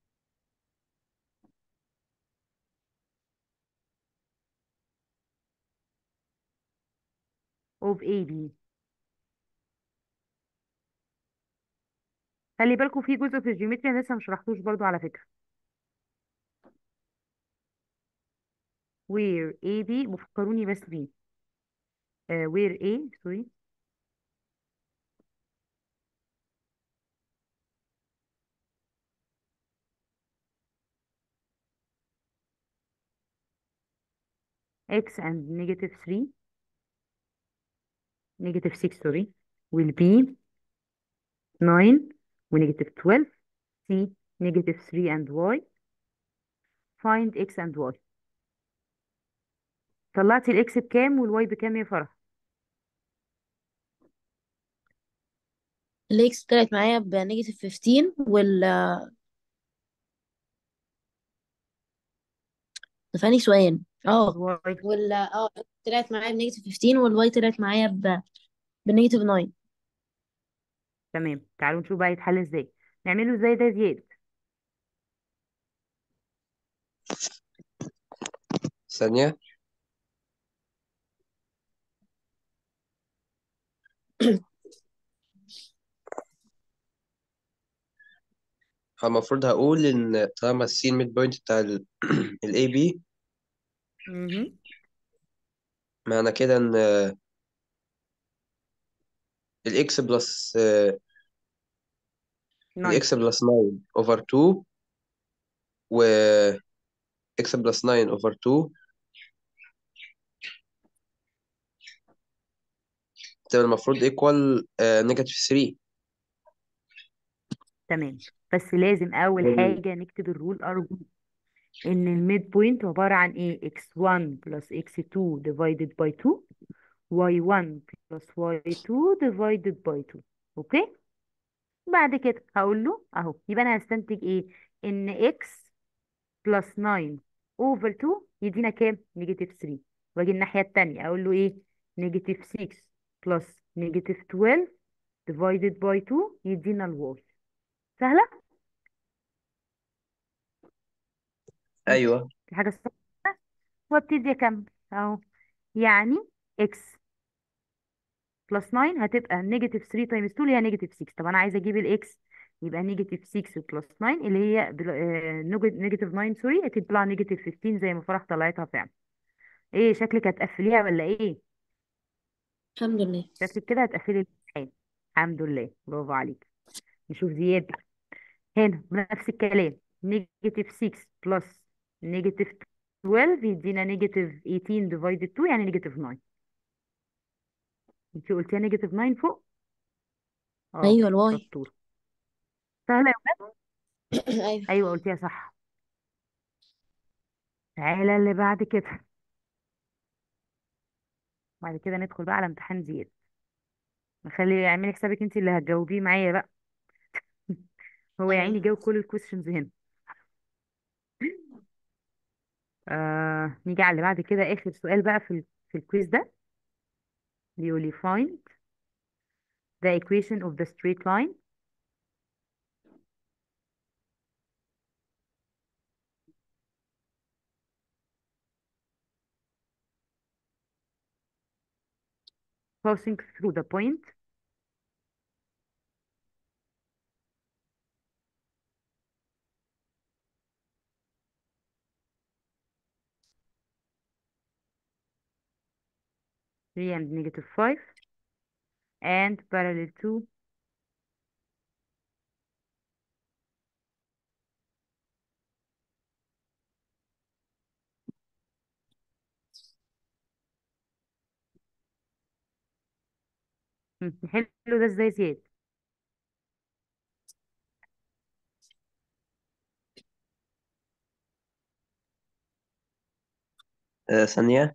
of AB خلي بالكم في جزء في الجيومتري انا لسه ما شرحتوش برضو على فكره where AB بفكروني بس بيه uh, where A sorry x and negative 3 negative 6 sorry will be 9 و negative 12 c negative 3 and y find x and y طلعتي الاكس بكام والواي بكام يا فرح الاكس طلعت معايا بنيجاتيف 15 وال ثاني سؤال اه والواي وال اه طلعت معايا بنيجاتيف 15 والواي طلعت معايا ب بنيجاتيف 9 تمام تعالوا نشوف بقى يتحل ازاي نعمله ازاي ده زياد ثانية المفروض هقول ان طالما السين ميد بوينت بتاع الاي بي مهم. معنى كده ان الاكس بلس 9 الاكس بلس 9 اوفر 2 و اكس بلس 9 اوفر 2 تبقى المفروض ايكوال نيجاتيف 3 تمام بس لازم اول حاجه نكتب الرول ارجو ان الميد بوينت عباره عن ايه x1 plus x2 divided by 2 y1 plus y2 divided by 2 اوكي بعد كده هقول له اهو يبقى انا هستنتج ايه ان x plus 9 over 2 يدينا كام نيجاتيف 3 واجي الناحيه التانية اقول له ايه نيجاتيف 6 plus نيجاتيف 12 divided by 2 يدينا الواي سهله ايوه في حاجه سهله وابتدي اكمل اهو يعني x بلس 9 هتبقى نيجاتيف 3 تايمز 2 اللي هي نيجاتيف 6 طب انا عايزه اجيب الاكس يبقى نيجاتيف 6 بلس 9 اللي هي نيجاتيف 9 سوري هتطلع نيجاتيف 15 زي ما فرح طلعتها فعلا ايه شكلك هتقفليها ولا ايه الحمد لله شكلك كده هتقفلي الامتحان الحمد لله برافو عليك نشوف زياد هنا نفس الكلام نيجاتيف 6 بلس نيجاتيف 12 يدينا نيجاتيف 18 ديفايدد 2 يعني نيجاتيف 9 انت قلتيها نيجاتيف 9 فوق اه ايوه الواي شطوره سهله يا ولاد ايوه ايوه قلتيها صح تعالى اللي بعد كده بعد كده ندخل بقى على امتحان زياد نخلي اعملي حسابك انت اللي هتجاوبيه معايا بقى هو يا عيني ايوه جاوب كل الكويستشنز هنا آه نيجي على اللي بعد كده اخر سؤال بقى في ال في الكويز ده بيقول لي find the equation of the straight line passing through the point three and negative five and parallel to هم، نحله ده ازاي زياد آه ثانية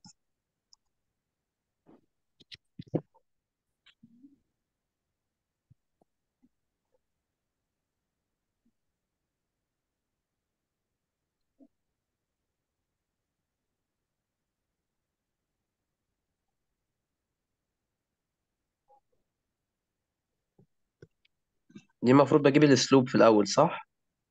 دي المفروض بجيب الاسلوب في الاول صح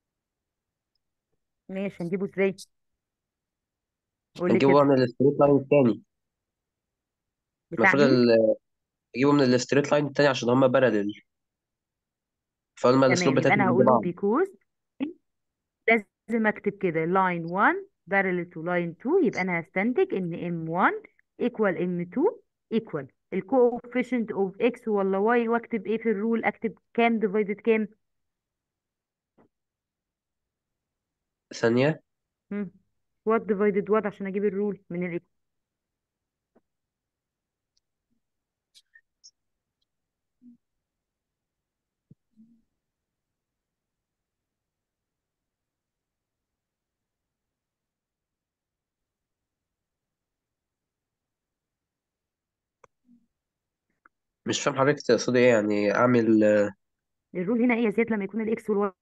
ماشي هنجيبه ازاي قول لي نجيبه كده بقى من الستريت لاين التاني بتاع المفروض مين ال- اجيبه من الستريت لاين التاني عشان هما بارلل فلما الاسلوب تمام يبقى بتاعتي انا جنب هقول له بعض because لازم اكتب كده line 1 parallel to line 2 يبقى انا هستنتج ان m1 equal m2 equal ال coefficient of x ولا y واكتب ايه في الرول اكتب كام divided كام ثانية مم. what divided what عشان اجيب الرول من ال مش فاهم حضرتك تقصدي ايه يعني اعمل آه، الرول هنا ايه يا زياد لما يكون الاكس والواي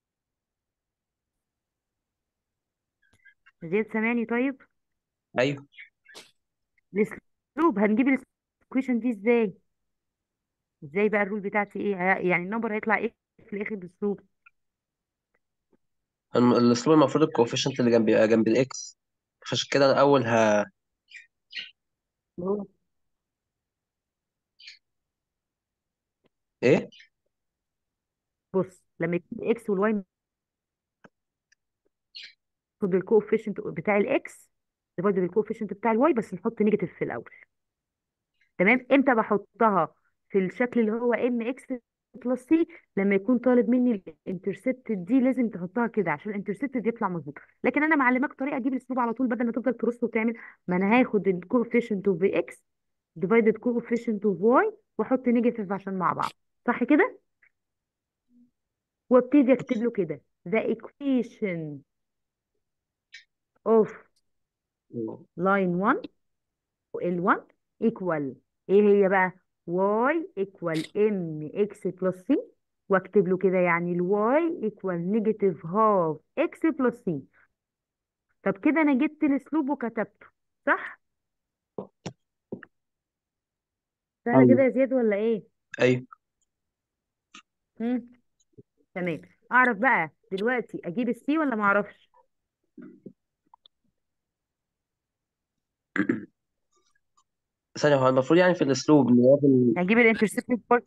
زياد سامعني طيب ايوه الاسلوب هنجيب الايكويشن دي ازاي ازاي بقى الرول بتاعتي ايه ه- يعني النمبر هيطلع ايه في الاخر بالاسلوب الم- الاسلوب المفروض الكوفيشنت اللي جنب جنب الاكس عشان كده انا اول ها اللي هو ايه بص لما يكون الاكس والواي ناخد الكوفيشنت بتاع الاكس ديفايد الكوفيشنت بتاع الواي بس نحط نيجاتيف في الاول تمام امتى بحطها في الشكل اللي هو ام اكس بلس سي لما يكون طالب مني الانترسبت دي لازم تحطها كده عشان الانترسبت دي يطلع مظبوط لكن انا معلماك طريقه اجيب الاسلوب على طول بدل ما تفضل ترص وتعمل ما انا هاخد الكوفيشنت اوف اكس ديفايدد كوفيشنت اوف واي واحط نيجاتيف عشان مع بعض صح كده وابتدي اكتب له كده the equation of line 1 ال1 equal ايه هي بقى y equal mx plus c واكتب له كده يعني ال y equal negative half x plus c طب كده انا جبت الاسلوب وكتبته صح سهله ايوه كده يا زياد ولا ايه ايوه مم. تمام اعرف بقى دلوقتي اجيب السي ولا ما اعرفش ثانية هو المفروض يعني في الاسلوب اللي هو في ال... هجيب الانترسبتد بارت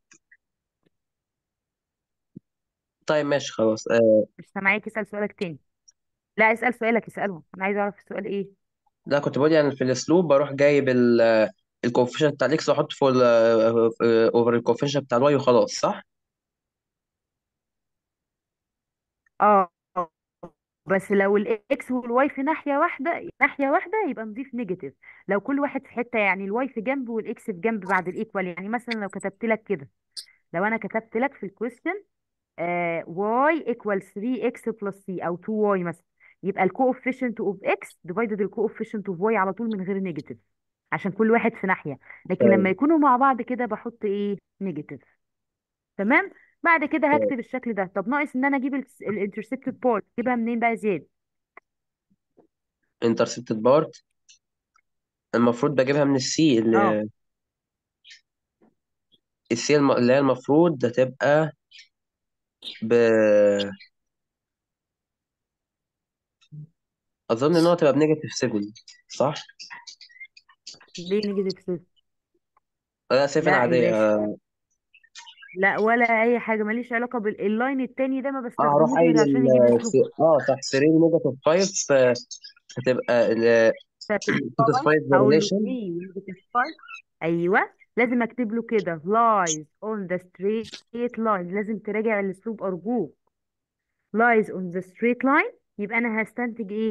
طيب ماشي خلاص آه مش سامعاك اسال سؤالك تاني لا اسال سؤالك اساله انا عايزه اعرف السؤال ايه لا كنت بقول يعني في الاسلوب بروح جايب ال الكوفيشنت بتاع الاكس واحطه فوق اوفر الكوفيشنت بتاع الواي وخلاص صح؟ اه بس لو الاكس والواي في ناحيه واحده ناحيه واحده يبقى نضيف نيجاتيف لو كل واحد في حته يعني الواي في جنب والاكس في جنب بعد الايكوال يعني مثلا لو كتبت لك كده لو انا كتبت لك في الكويستشن آه y equals 3x plus c او 2y مثلا يبقى الكوفيشنت اوف x ديفايدد الكوفيشنت اوف y على طول من غير نيجاتيف عشان كل واحد في ناحيه لكن لما آه. يكونوا مع بعض كده بحط ايه نيجاتيف تمام بعد كده هكتب الشكل ده طب ناقص ان انا اجيب الانترسبتد بارت اجيبها منين بقى يا زياد انترسبتد بارت المفروض بجيبها من السي اه اللي السي الم- اللي هي المفروض هتبقى ب اظن ان هو تبقى بنيجاتيف 7 صح؟ ليه نيجاتيف 7 لا 7 لا يا عادية باشا اه لا ولا اي حاجه ماليش علاقه باللاين التاني ده ما هروح بستخدموش قايل غير عشان يجيب لي ال سلوب اه صح 3 نيجاتيف 5 هتبقى ال ساتيسفاي satisfies the هقول له 3 relation ونيجاتيف 5 ايوه لازم اكتب له كده lies on the straight line لازم تراجع الاسلوب ارجوك lies on the straight line يبقى انا هستنتج ايه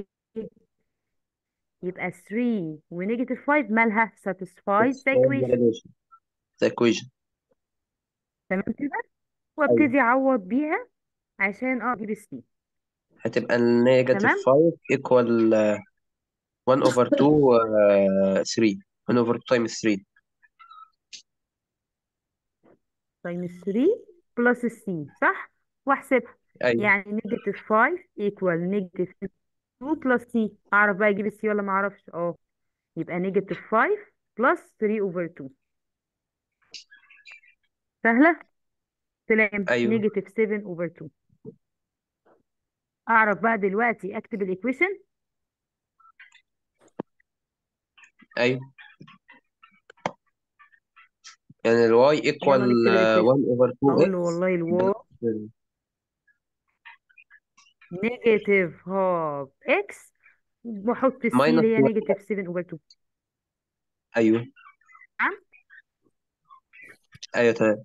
يبقى 3 ونيجاتيف 5 مالها satisfies the satisfies the equation relation the equation تمام كده ايوه وابتدي اعوض بيها عشان اه اجيب السي هتبقى النيجاتيف تمام 5 equal 1 over 2 uh, 3 1 over 2 times 3 تايمز 3 بلس السي صح واحسبها ايوه يعني نيجاتيف 5 ايكوال نيجاتيف 2 بلس سي اعرف بقى اجيب السي ولا ما اعرفش اه يبقى نيجاتيف 5 بلس 3 اوفر 2 سهله سلام ايوه نيجاتيف 7 اوفر 2 اعرف بقى دلوقتي اكتب الايكويشن ايوه يعني ال y equal يلا نكتب uh, الايكويشن 1 over اقول له 2x والله الواي بلس نيجاتيف هاف اكس واحط السي minus اللي هي 1 نيجاتيف 7 اوفر 2 ايوه تمام ايوه تمام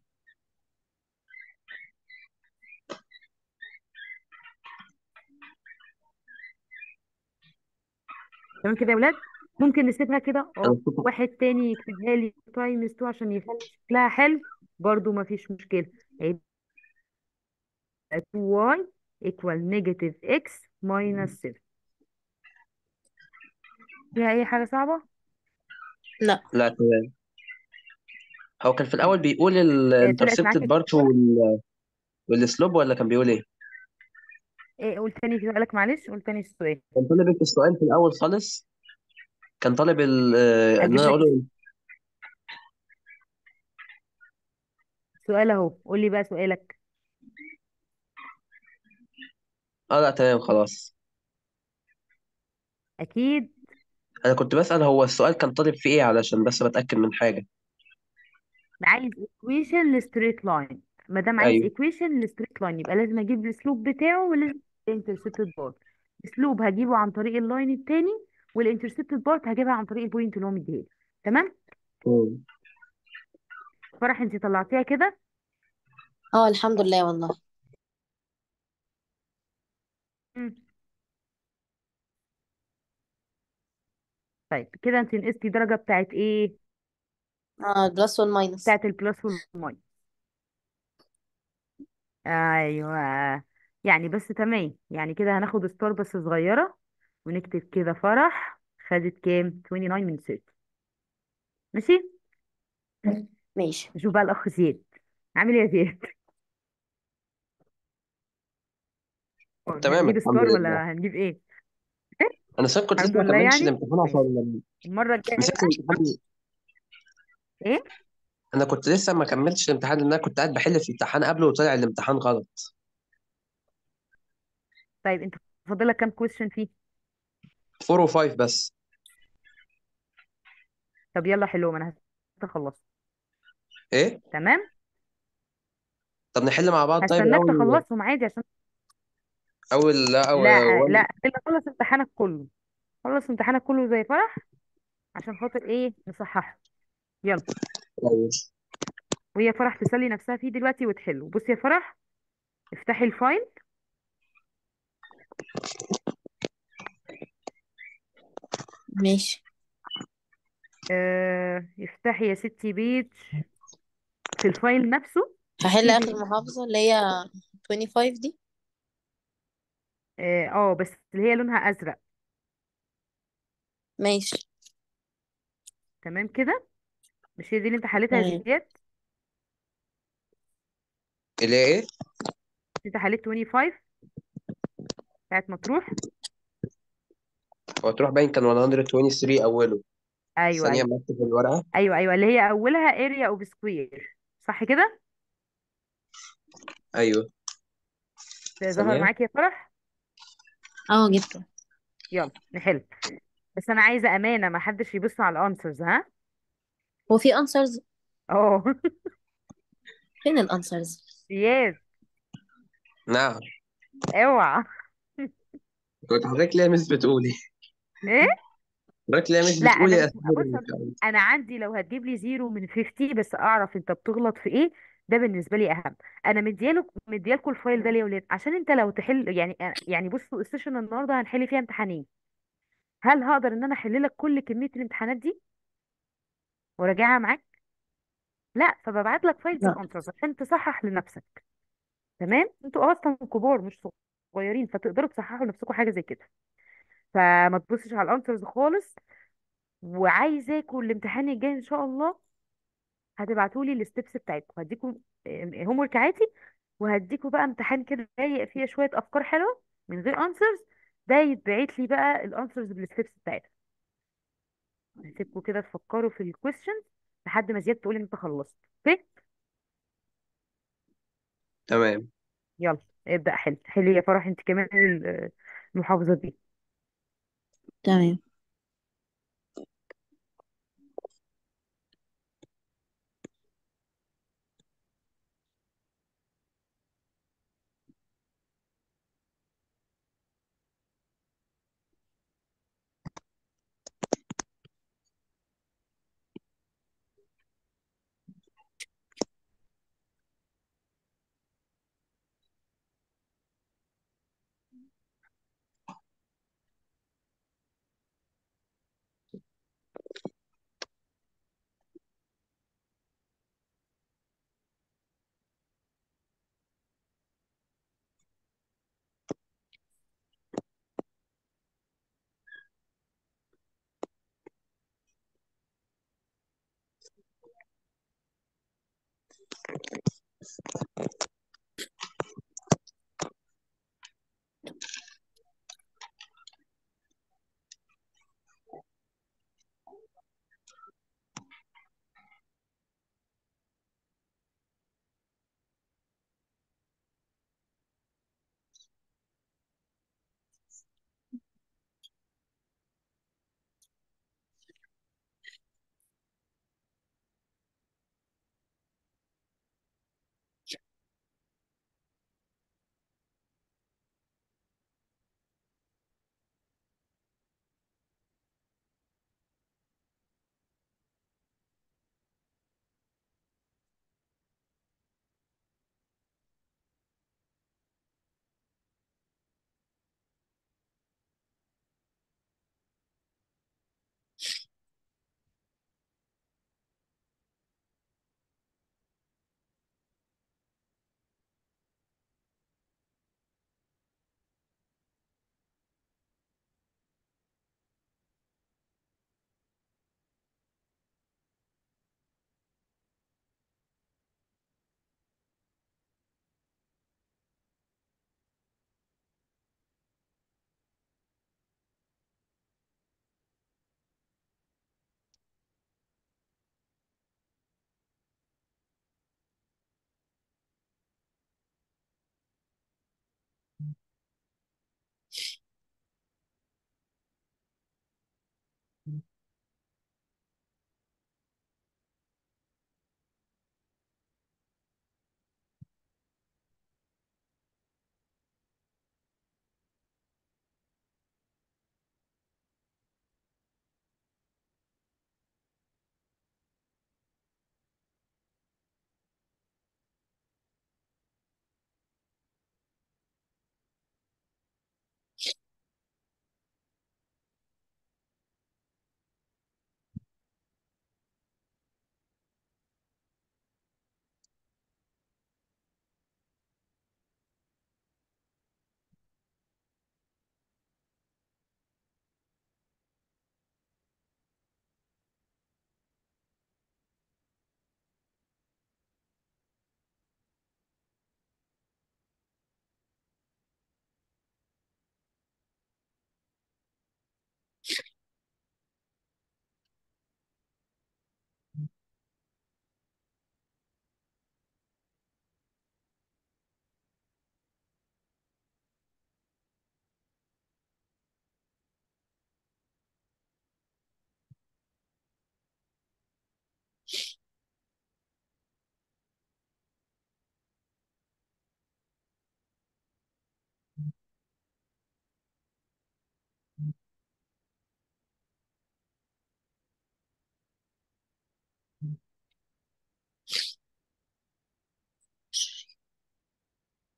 تمام كده يا ولاد ممكن نسيبها كده انا اه صوتك واحد تاني يكتبها لي تايمز 2 عشان يخلي شكلها حلو برضو ما فيش مشكلة هيبقى 2y equal negative x minus 7 فيها أي حاجة صعبة؟ لا لا تمام هو كان في طيب الاول بيقول آه، طلعت معاك الانترسبتد بارت الصورة؟ والسلوب ولا كان بيقول ايه؟ ايه قول تاني سؤالك معلش قول تاني السؤال كان طالب انت السؤال في الاول خالص كان طالب ال- آه، ان أجيب انا لك اقوله السؤال أهو قول لي بقى سؤالك اه لا تمام خلاص أكيد انا كنت بسأل هو السؤال كان طالب فيه ايه علشان بس بتأكد من حاجة عايز equation لستريت لاين ما دام عايز ايوه equation لستريت لاين يبقى لازم أجيب الأسلوب بتاعه ولازم intercepted بارت الأسلوب هجيبه عن طريق اللاين التاني والانترسبتد بارت هجيبها عن طريق البوينت اللي هو مديهالي تمام مم. فرح انت طلعتيها كده اه الحمد لله والله مم. طيب كده انت نقصتي درجة بتاعت ايه اه البلس والماينس بتاعت البلس والماينس ايوه يعني بس تمام يعني كده هناخد ستار بس صغيرة ونكتب كده فرح خدت كام 29 من 30 ماشي ماشي نشوف بقى الاخ زياد عامل ايه يا زياد تمام هنجيب الحمد ستار لله ولا هنجيب ايه انا صدق كنت لسه الحمد ما لله كملتش يعني الامتحان ماشي عشان المرة الجاية مسكت بقى الامتحان ايه انا كنت لسه ما كملتش الامتحان لان انا كنت قاعد بحل في الامتحان قبله وطلع الامتحان غلط طيب انت فاضلك كام كويشن فيه 4 و5 بس طب يلا حلوهم انا هخلص ايه تمام طب نحل مع بعض طيب هستناك الاول تخلصهم عادي عشان اول لا أو لا أول لا الا خلص امتحانك كله خلص امتحانك كله زي فرح عشان خاطر ايه نصححه يلا أيوة. وهي فرح تسلي نفسها فيه دلوقتي وتحله بصي يا فرح افتحي الفايل ماشي اه افتحي يا ستي بيج في الفايل نفسه هحل في آخر بي... محافظة اللي هي 25 دي اه آه، بس اللي هي لونها ازرق ماشي تمام كده مش هي دي اللي انت حليتها يا تمام زياد اللي هي ايه انت حليت 25 بتاعت مطروح هو تروح باين كان 123 اوله ايوه ثانيه ايوه ما اكتب الورقه ايوه ايوه اللي هي اولها اريا اوف سكوير صح كده ايوه ده ظهر ثانيه معاكي يا فرح اه جبته يلا نحل بس انا عايزه امانه ما حدش يبص على الانسرز ها هو في انسرز اه فين الانسرز سياد نعم اوعى كنت حضرتك ليه مش بتقولي ايه حضرتك ليه مش لا بتقولي انا يا مش اسماء بص انا عندي لو هتجيب لي زيرو من 50 بس اعرف انت بتغلط في ايه ده بالنسبه لي اهم انا مديالك مديالكوا الفايل ده ليه يا ولاد عشان انت لو تحل يعني يعني بصوا السيشن النهارده هنحل فيها امتحانين هل هقدر ان انا احل لك كل كميه الامتحانات دي وراجعها معاك لا فببعت لك فايل لا بالانسرز عشان تصحح لنفسك تمام انتوا اصلا كبار مش صغيرين فتقدروا تصححوا لنفسكم حاجه زي كده فما تبصش على الانسرز خالص وعايزاكوا الامتحان الجاي ان شاء الله هتبعتوا لي الستبس بتاعتكم هديكم هوم ورك عادي وهديكوا بقى امتحان كده رايق فيه شويه افكار حلوه من غير انسرز ده يتبعت لي بقى الانسرز بالستبس بتاعتها هسيبكوا كده تفكروا في الكويستشنز لحد ما زياد تقول انت خلصت اوكي تمام يلا ابدا حل حلي يا فرح انت كمان ال- المحافظه دي تمام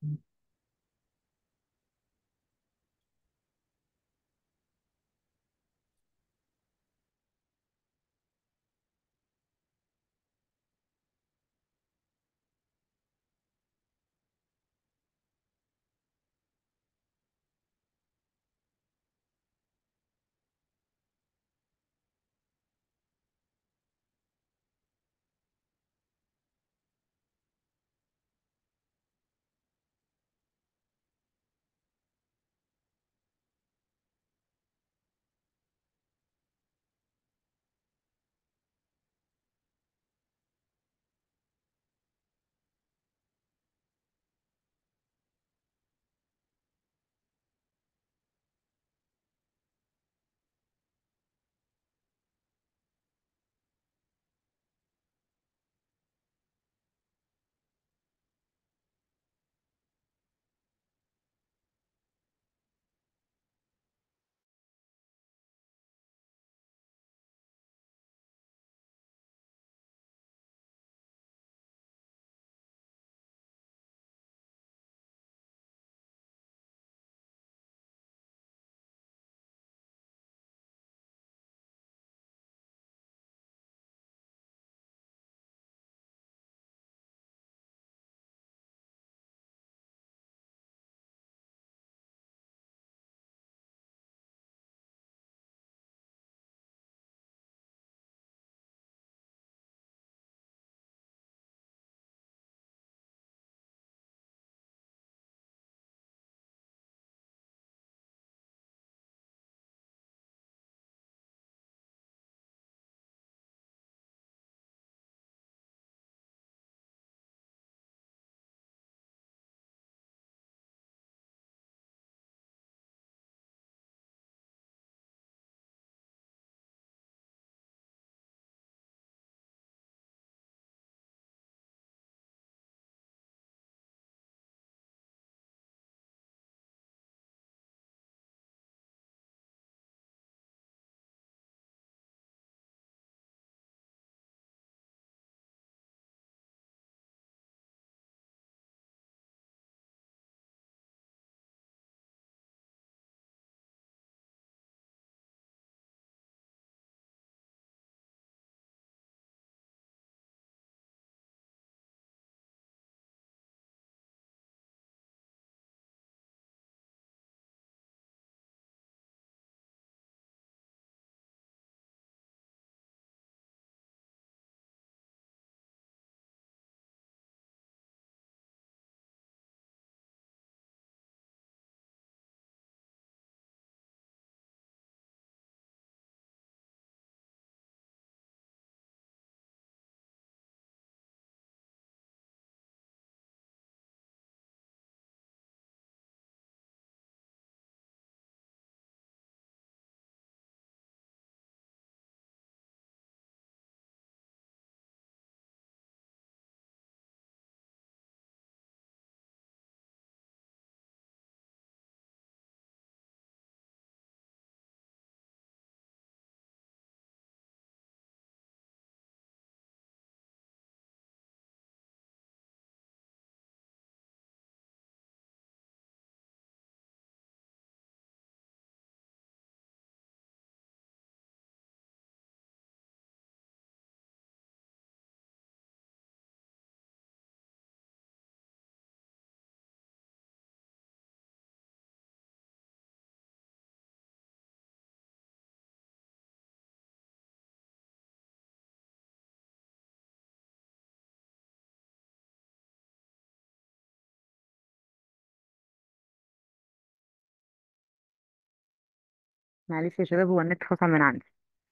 معلش يا شباب هو النت فصل من عندي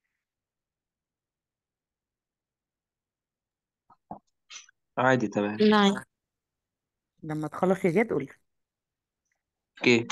عادي تمام نعم لما تخلص يا زياد قولي اوكي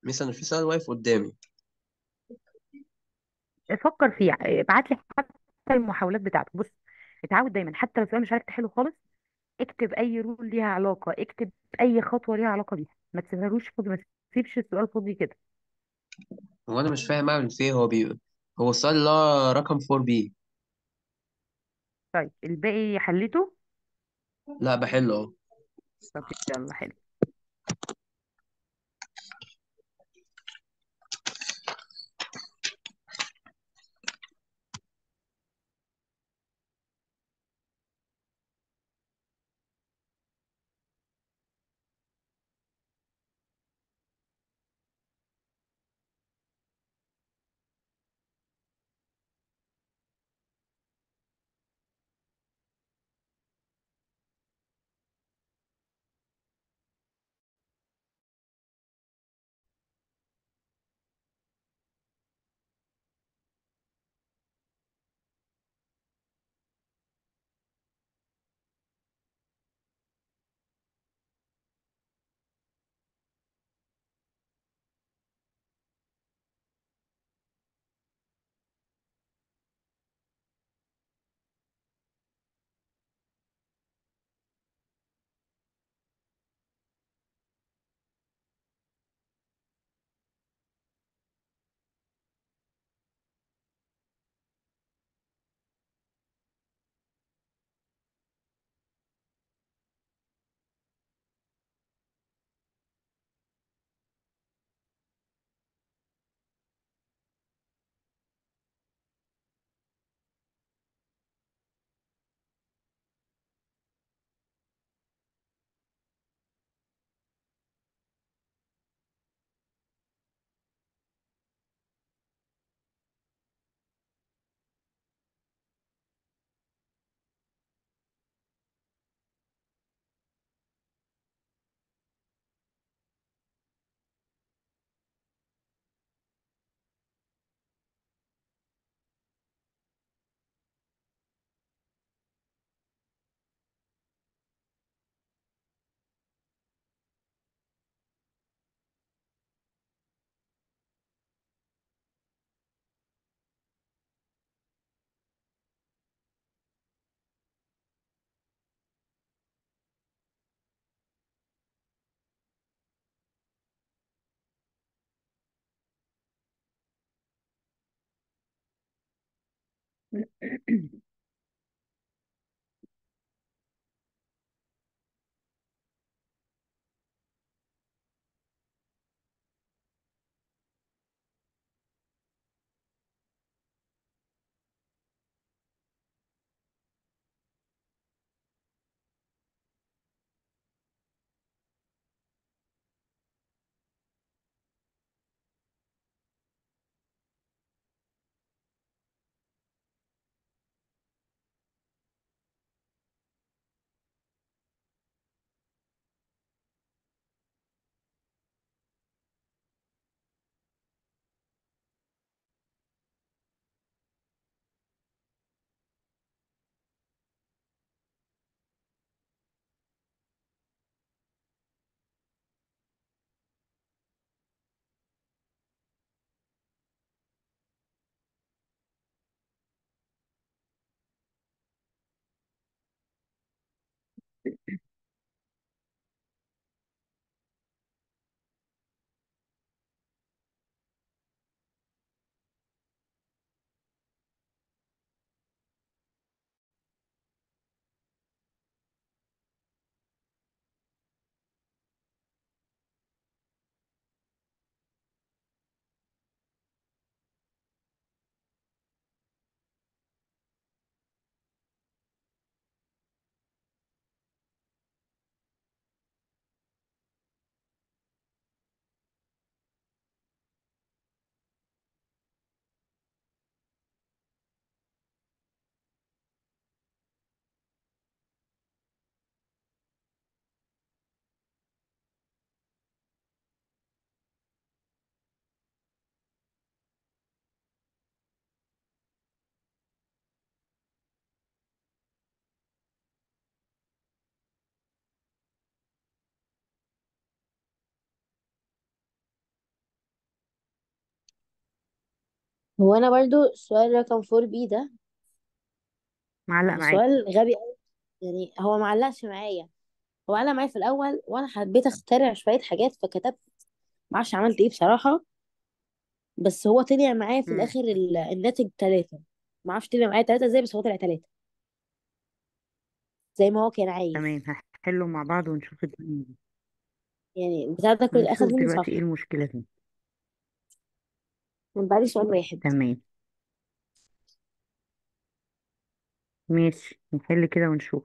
مثلا في سؤال واقف قدامي فكر فيه ابعت لي حتى المحاولات بتاعته بص اتعود دايما حتى لو سؤال مش عارف تحله خالص اكتب اي رول ليها علاقه اكتب اي خطوه ليها علاقه بيها ما تسيبهالوش فاضي ما تسيبش السؤال فاضي كده هو انا مش فاهم اعمل فيه هو بي هو السؤال اللي هو رقم 4 بي طيب الباقي حليته لا بحله اهو طب يلا حلو هو انا برضو سؤال رقم 4 بي ده معلق يعني معاكي سؤال غبي قوي يعني هو معلقش معايا هو علق معايا في الاول وانا حبيت اخترع شويه حاجات فكتبت معرفش عملت ايه بصراحه بس هو طلع معايا في مم. الاخر ال- الناتج ثلاثة معرفش طلع معايا ثلاثة ازاي بس هو طلع ثلاثة زي ما هو كان عايز تمام هحله مع بعض ونشوف الدنيا دي. يعني البتاع ده كل اخد ونشوف مني دلوقتي ايه صفحة المشكلة فيه من بعد سؤال واحد تمام ماشي نحل كده ونشوف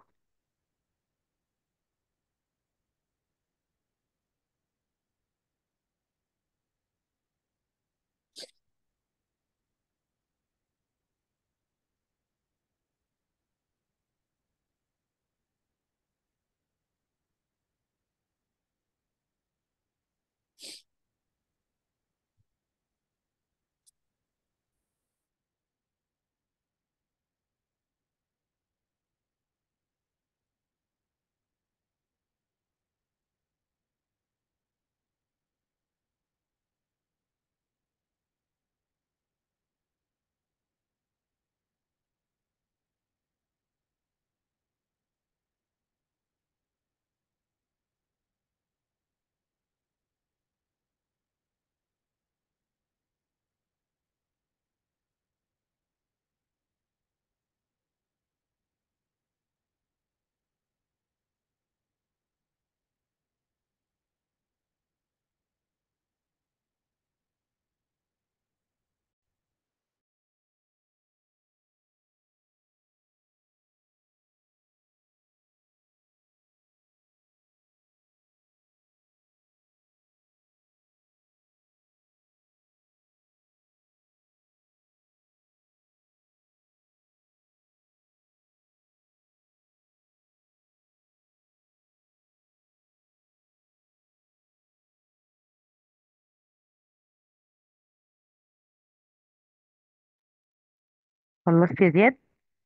خلصت يا زياد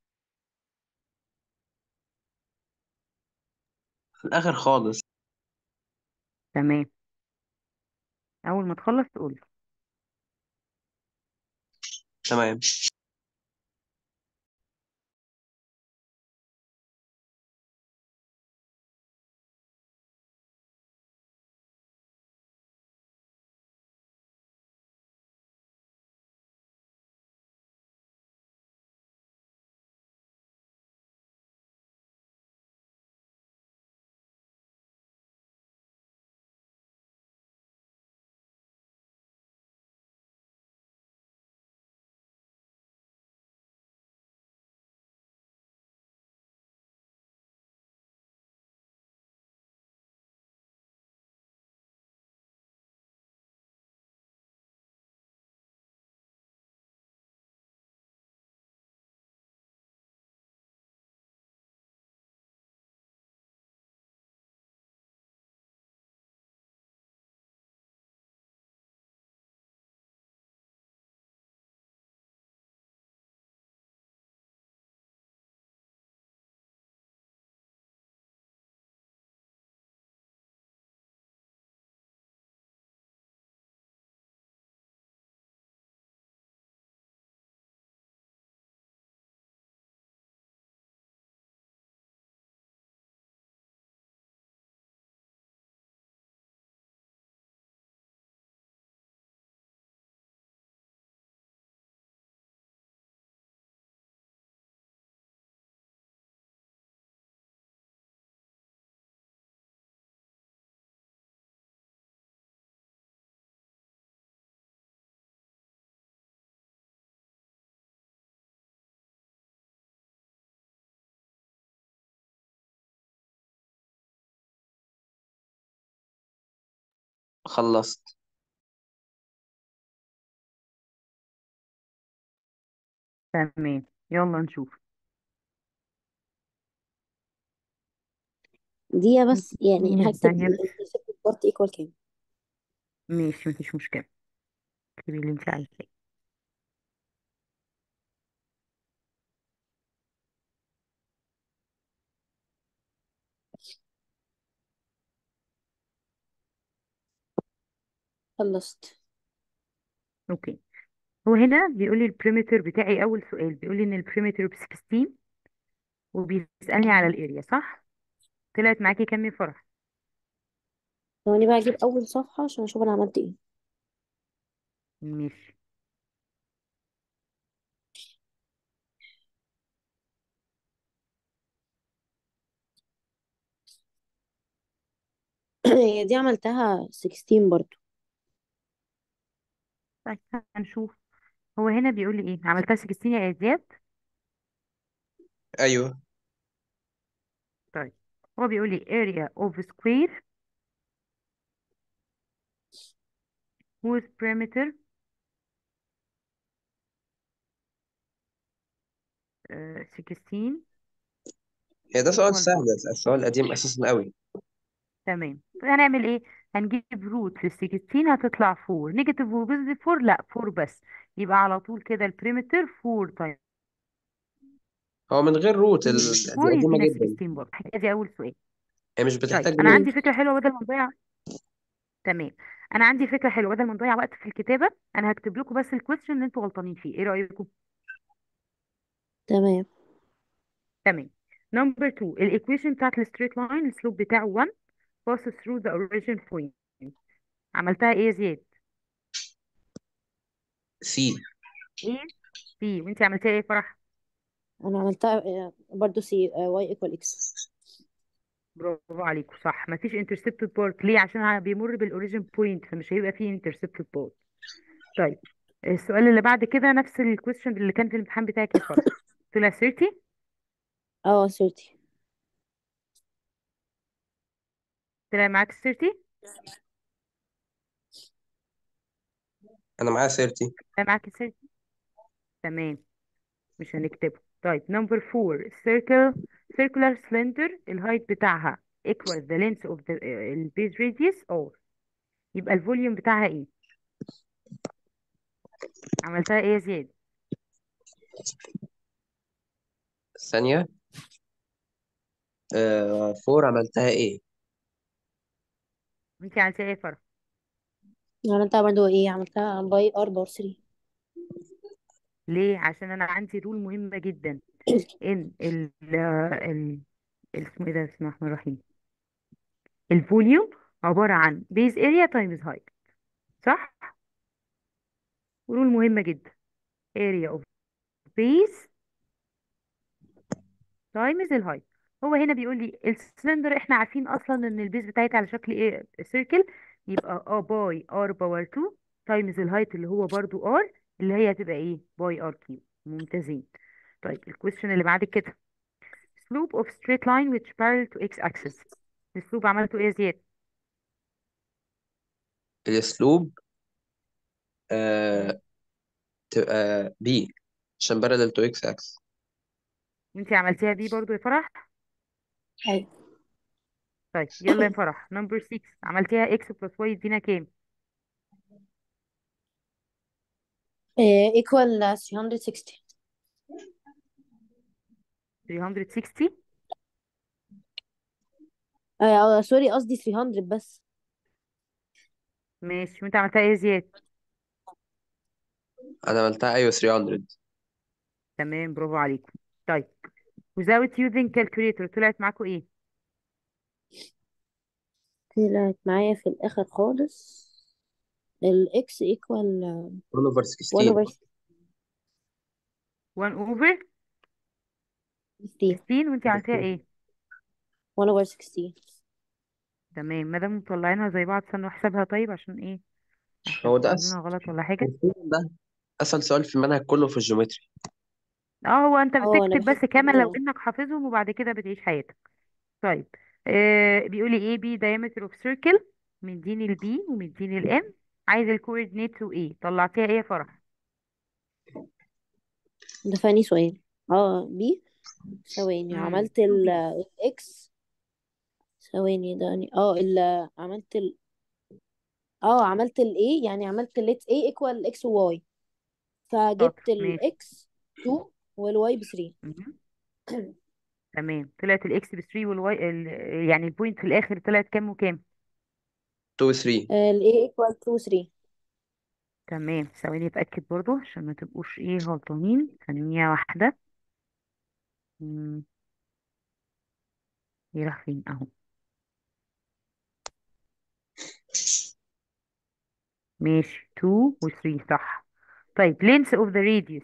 في الاخر خالص تمام اول ما تخلص تقول تمام خلصت تمام يلا نشوف دي بس يعني اديني هكتب الثانية بس الانترسبت بارت ايكوال كام ماشي مفيش مشكلة اكتبي اللي انت عايزاه خلصت اوكي هو هنا بيقول لي البريمتر بتاعي اول سؤال بيقول لي ان البريمتر ب 16 وبيسألني على الاريا صح طلعت معاكي كام يا فرح ثواني بقى اجيب اول صفحة عشان اشوف انا عملت ايه ماشي هي دي عملتها 16 برضو طيب هنشوف هو هنا بيقول لي ايه عملتها 16 يا ايزياد ايوه طيب هو بيقول لي area of square whose perimeter آه، 16 هي ده سؤال equal سهل السؤال القديم اساسا قوي تمام هنعمل ايه هنجيب روت لل 16 هتطلع 4 نيجاتيف وبوزيتيف 4 لا 4 بس يبقى على طول كده البريمتر 4 تايم هو من غير روت ال... دي 4 قديمه يدينا جدا 16 برضه دي اول سؤال هي مش طيب بتحتاج انا روت عندي فكره حلوه بدل ما نضيع تمام انا عندي فكره حلوه بدل ما نضيع وقت في الكتابه انا هكتب لكم بس الكويستشن اللي انتوا غلطانين فيه ايه رايكم تمام تمام نمبر 2 الايكويشن بتاعت الستريت لاين السلوب بتاعه 1 passes through the origin point عملتها ايه يا زياد سي ايه سي وانت عملتيها ايه يا فرح انا عملتها آه، برضو سي واي ايكوال اكس برافو عليكم صح مفيش intercepted part ليه عشان ه- بيمر بالاوريجين بوينت فمش هيبقى فيه intercepted part طيب السؤال اللي بعد كده نفس الكويستشن اللي كان في الامتحان بتاعك يا فرح طلع 30 اه 30 طلع معاك 30 انا معايا سيرتي طلع معاك 30 تمام مش هنكتبه طيب نمبر 4 circle circular cylinder الهايت بتاعها equal the length of the ال base radius or يبقى الفوليوم بتاعها ايه عملتها ايه يا زياد ثانيه آه فور عملتها ايه وانت عملتيها ايه يا فرح عملتها برضو ايه عملتها باي ار باور 3 ليه عشان انا عندي رول مهمة جدا ان ال ال ال- اسمه ايه ده بسم الله الرحمن الرحيم الفوليوم عبارة عن بيز اريا تايمز هايت صح رول مهمة جدا اريا اوف بيز تايمز الهايت هو هنا بيقول لي السلندر احنا عارفين اصلا ان البيز بتاعتها على شكل ايه سيركل يبقى اه باي ار باور 2 تايمز الهايت اللي هو برضو ار اللي هي هتبقى ايه باي ار كيو ممتازين طيب الكويستشن اللي بعد كده slope of straight line which parallel to x axis السلوب عملته ايه يا زياد الاسلوب آه تبقى بي عشان بارلل تو اكس اكس وانتي عملتيها بي برضو يا فرح ايوه طيب يلا يا فرح نمبر 6 عملتيها x plus y يدينا كام ايكوال 360 360 آه آه، سوري قصدي 300 بس ماشي وانت عملتها ايه يا زياد انا عملتها ايوه 300 تمام برافو عليكم طيب without using calculator طلعت معاكم ايه طلعت معايا في الاخر خالص الاكس ايكوال 1 اوفر 1 16 اوفر 1 over 16 16 وانت عملتيها ايه 1 اوفر 16 تمام ما دام مطلعينها زي بعض استنوا حسابها طيب عشان ايه هو احسن ده عاملينها أس... غلط ولا حاجه ده اسهل سؤال في المنهج كله في الجيومتري اه هو انت اه انا بتكتب بحب بس كما لو انك حافظهم وبعد كده بتعيش حياتك طيب آه بيقولي ايه بي diameter of circle مديني البي ومديني الام عايز الكوردينيتس وايه طلعتيها ايه يا فرح ده فاني سؤال اه بي ثواني امم عملت الاكس ثواني ده يعني- اه ال عملت ال اه عملت الايه يعني عملت الليتس ايه ايكوال اكس وواي فجبت شاطر ماشي الاكس 2 والواي ب 3 مهم. تمام طلعت الاكس ب 3 والواي ال... يعني البوينت في الاخر طلعت كام وكام 2 3 الايه ايكوال 2 3 تمام ثواني اتاكد برضو عشان ما تبقوش ايه غلطانين ثانيه واحده مم، ايه راح فين اهو ماشي 2 و 3 صح طيب length of the radius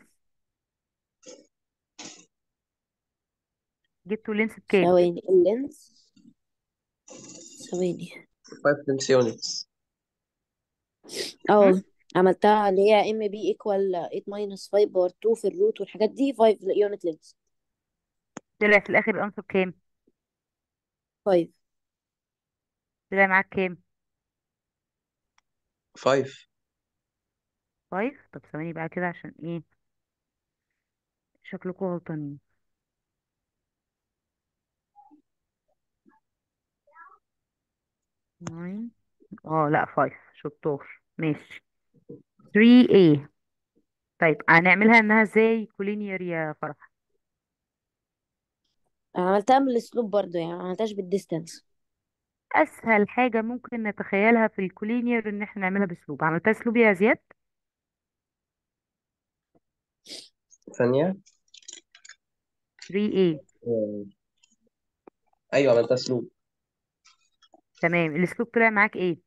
جبتوا length بكام ثواني اللينس ثواني 5 لينس يونتس اه هم؟ عملتها اللي هي ام بي ايكوال 8 ماينس 5 باور 2 في الروت والحاجات دي 5 يونت لينس طلع في الاخر الانسر كام 5 طلع معاك كام 5 5 طب ثواني بقى كده عشان ايه شكلكم غلطانين 9 اه لا 5 شطار ماشي 3A طيب هنعملها انها ازاي كولينير يا فرح عملتها من الاسلوب برضو يعني ما عملتهاش بالديستانس اسهل حاجه ممكن نتخيلها في الكولينير ان احنا نعملها باسلوب عملتها اسلوب يا زياد ثانية 3A آه، أيوة عملتها أسلوب تمام الاسلوب طلع معاك ايه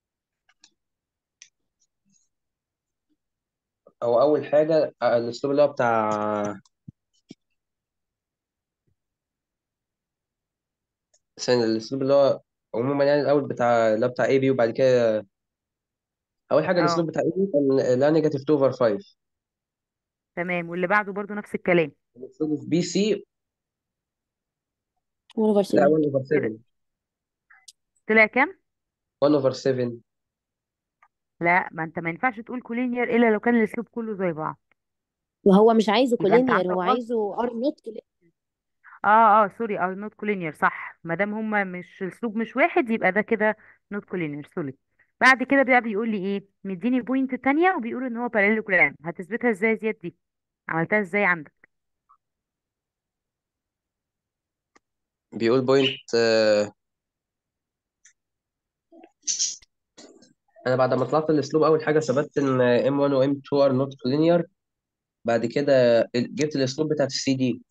أو أول حاجة آه، الأسلوب اللي هو بتاع ثانية الأسلوب اللي هو عموما يعني الأول بتاع اللي هو بتاع اي بي وبعد كده أول حاجة اه الأسلوب بتاع اي بي كان لا نيجاتيف 2 اوفر 5 تمام واللي بعده برضو نفس الكلام الأسلوب في بي سي 1 اوفر لا 7 1 اوفر طلع 7 طلع كام 1 اوفر 7 لا ما انت ما ينفعش تقول كولينير الا لو كان الاسلوب كله زي بعض وهو مش عايزه يبقى انت كولينير عندك هو غلط عايزه ار نوت اه اه سوري اه نوت كولينير صح ما دام هما مش الاسلوب مش واحد يبقى ده كده نوت كولينير سوري بعد كده بقى بيقول لي ايه مديني بوينت تانية وبيقول ان هو باراليلوجرام هتثبتها ازاي يا زياد دي عملتها ازاي عندك بيقول بوينت أنا بعد ما طلعت الأسلوب أول حاجة ثبت إن M1 و M2 are not linear بعد كده جبت الأسلوب بتاعت السي دي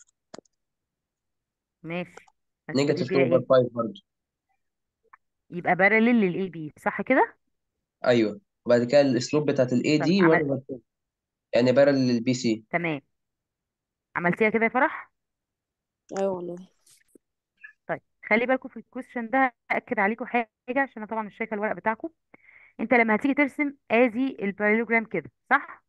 ماشي هستفيد نيجاتيف 2 بيها اوفر ايه 5 برضه يبقى باراليل للاي بي صح كده أيوه وبعد كده الأسلوب بتاعت الاي طيب دي 1 عمل اوفر 2 يعني بارل للبي سي تمام عملتيها كده يا فرح ايوه والله طيب خلي بالكم في الكويشن ده اكد عليكم حاجه عشان انا طبعا مش شايفه الورق بتاعكم انت لما هتيجي ترسم ادي الباراليلوجرام كده صح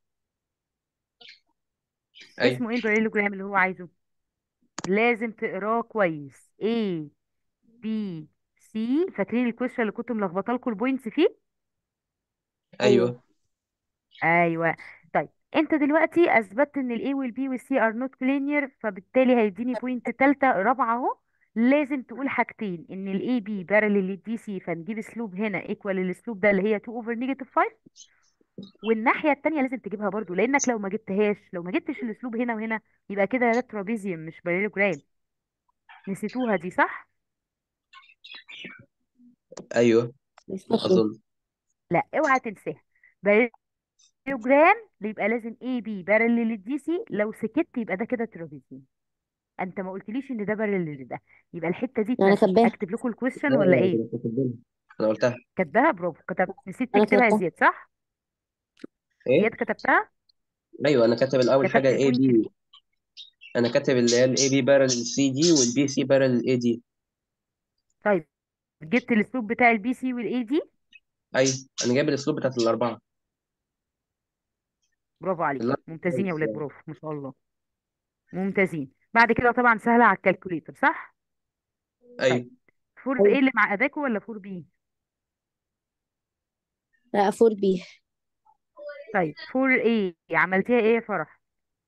أيوه اسمه ايه الباراليلوجرام اللي هو عايزه لازم تقراه كويس A B C فاكرين الكويشن اللي كنت ملخبطه لكم البوينتس فيه ايوه أيوه ايوه طيب انت دلوقتي اثبتت ان الاي والبي والسي ار نوت linear فبالتالي هيديني بوينت تالتة رابعة اهو لازم تقول حاجتين ان الاي بي بارلل للدي سي فنجيب اسلوب هنا ايكوال الاسلوب ده اللي هي 2 اوفر نيجاتيف 5 والناحية التانية لازم تجيبها برضو لانك لو ما جبتهاش لو ما جبتش الاسلوب هنا وهنا يبقى كده ده ترابيزيوم مش باراليلوجرام نسيتوها دي صح أيوه مش فاكره أظن لا اوعى تنساها باراليلوجرام يبقى لازم اي بي بارلل للدي سي لو سكت يبقى ده كده ترابيزيوم انت ما قلتليش ان ده بارلل لده يبقى الحته دي انا اتنست كاتباها اكتب لكم الكويشن لا لا ولا لا ايه أنا كاتبها أنا قلتها كاتباها برافو كتب نسيت انا تكتبها يا كتبتها زياد صح زياد إيه كتبتها أيوه أنا كاتب الأول حاجة كتبت الاي البوينت بي دي أنا كاتب اللي هي الاي بي بارل للسي دي والبي سي بارل للاي دي طيب جبت الاسلوب بتاع البي سي والاي دي أيوه أنا جايب الأسلوب بتاعت الأربعة برافو عليكم الأربعة ممتازين يا points ولاد يعني برافو ما شاء الله ممتازين بعد كده طبعا سهله على الكالكوليتر صح طيب أيوه فور ايه ايوه اللي مع اداكو ولا فور بي لا 4 بي طيب فور ايه عملتيها ايه يا فرح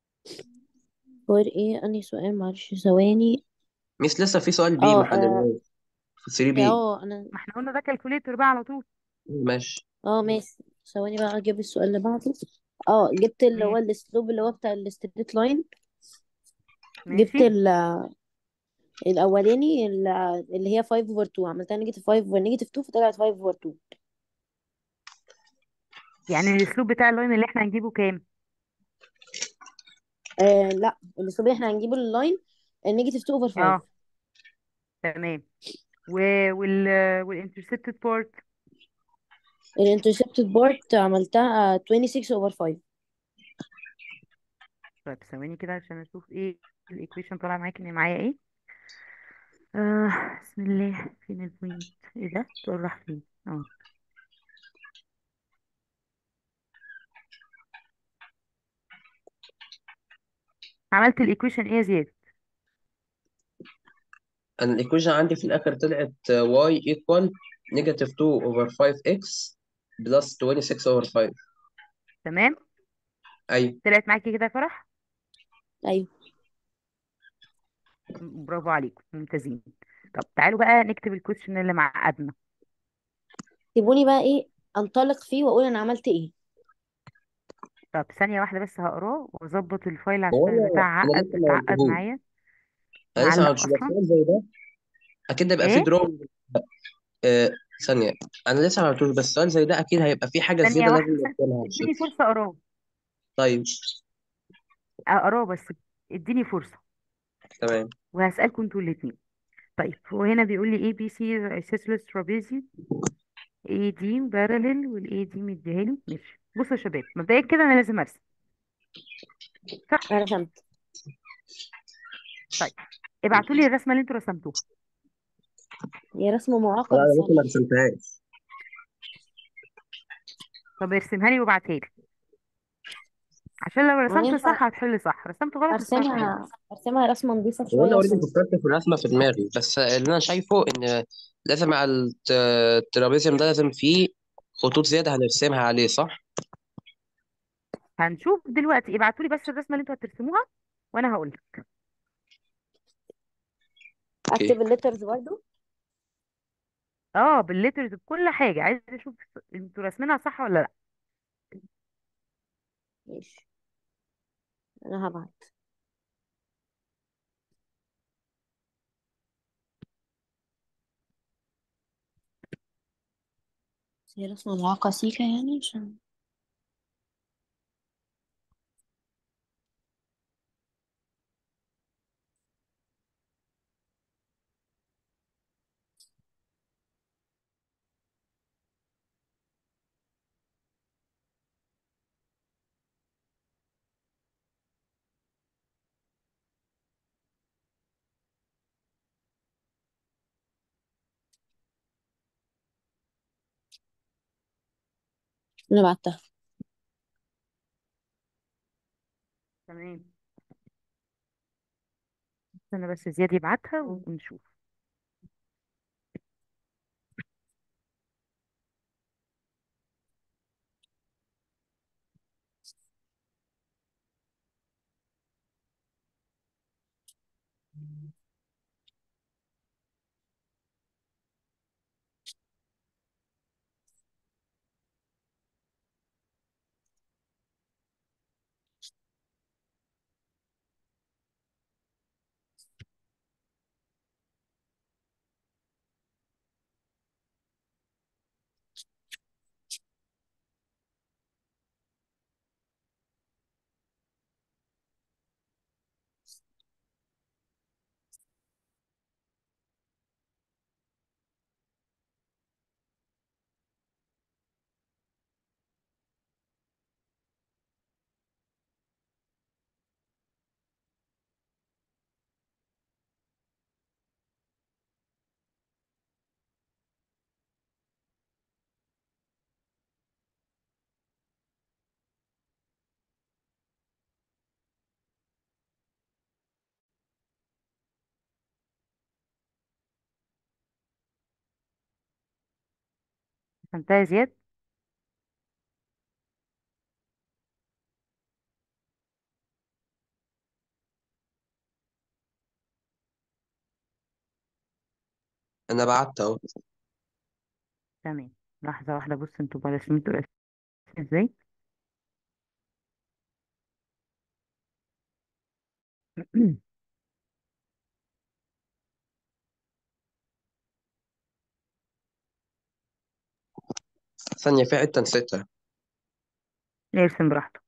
4 ايه انهي سؤال معلش ثواني ميس لسه في سؤال بي اه ما اه حلناهوش في 3 بي اه انا ما احنا قلنا ده كالكوليتر بقى على طول ماشي اه ماشي ثواني بقى اجيب السؤال اللي بعده اه جبت اللي هو ماشي الاسلوب اللي هو بتاع الستريت لاين ماشي جبت ال- الاولاني ال- اللي هي 5 اوفر 2 عملتها نيجاتيف 5 اوفر نيجاتيف 2 فطلعت 5 اوفر 2 يعني الاسلوب بتاع اللاين اللي احنا هنجيبه كام آه لا الاسلوب اللي احنا هنجيبه اللاين نيجاتيف 2 اوفر 5 اه تمام و وال والانترسبتد بارت الانترسبتد بارت عملتها 26 اوفر 5 طيب ثواني كده عشان اشوف ايه الايكويشن طالع معاك ان معايا ايه آه بسم الله فين البوينت ايه ده تقول راح فين اه عملت الايكويشن ايه يا زياد انا الايكويشن عندي في الاخر طلعت y equal negative 2 over 5x plus 26 over 5 تمام ايوه طلعت معاكي كده يا فرح ايوه م- برافو عليكم ممتازين طب تعالوا بقى نكتب الكويشن اللي معقدنا سيبوني بقى ايه انطلق فيه واقول انا عملت ايه طب ثانية واحدة بس هقراه واظبط الفايل هو عشان انا البتاع انا عقد لسه ما اتعقد عملتهوش معايا انا لسه ما معلق عملتش بس اصلا سؤال زي ده اكيد هيبقى فيه ايه درو آه ثانيه انا لسه ما عملتوش بس سؤال زي ده اكيد هيبقى فيه حاجه ثانية زياده لازم واحدة نحسبها اديني فرصة اقراه طيب اقراه بس اديني فرصة تمام وهسألكم انتوا الاتنين طيب هو هنا بيقول لي ايه بي سي isosceles trapezium اي دي باراليل والاي دي مديها لي ماشي بصوا يا شباب مبدئيا كده انا لازم ارسم صح انا رسمت طيب ابعتوا لي الرسمة اللي انتوا رسمتوها هي رسمه معاقه لا بس انا لسه ما هنحل رسمتهاش طب ارسمها لي وابعتها لي عشان لو رسمت هينفع صح هتحل صح رسمت غلط مش هتعرف تحل ارسمها ارسمها رسمه نظيفه هو انا شويه اوريدي عشان فكرت في الرسمه في دماغي بس اللي انا شايفه ان لازم على الت- الترابيزيوم ده لازم فيه خطوط زياده هنرسمها عليه صح هنشوف دلوقتي ابعتوا لي بس الرسمة اللي انتوا هترسموها وانا هقول لك اوكي اكتب الليترز برضو اه بالليترز بكل حاجة عايزة اشوف انتوا راسمينها صح ولا لا ماشي انا هبعت بس هي رسمه معاقه سيكا يعني عشان انا بعتها تمام استنى بس زياد يبعتها ونشوف فهمتها يا زياد انا بعت اهو تمام لحظة واحدة بص انتوا بقى رسمتوا الرسم ازاي ثانيه في حته نسيتها ارسم براحتك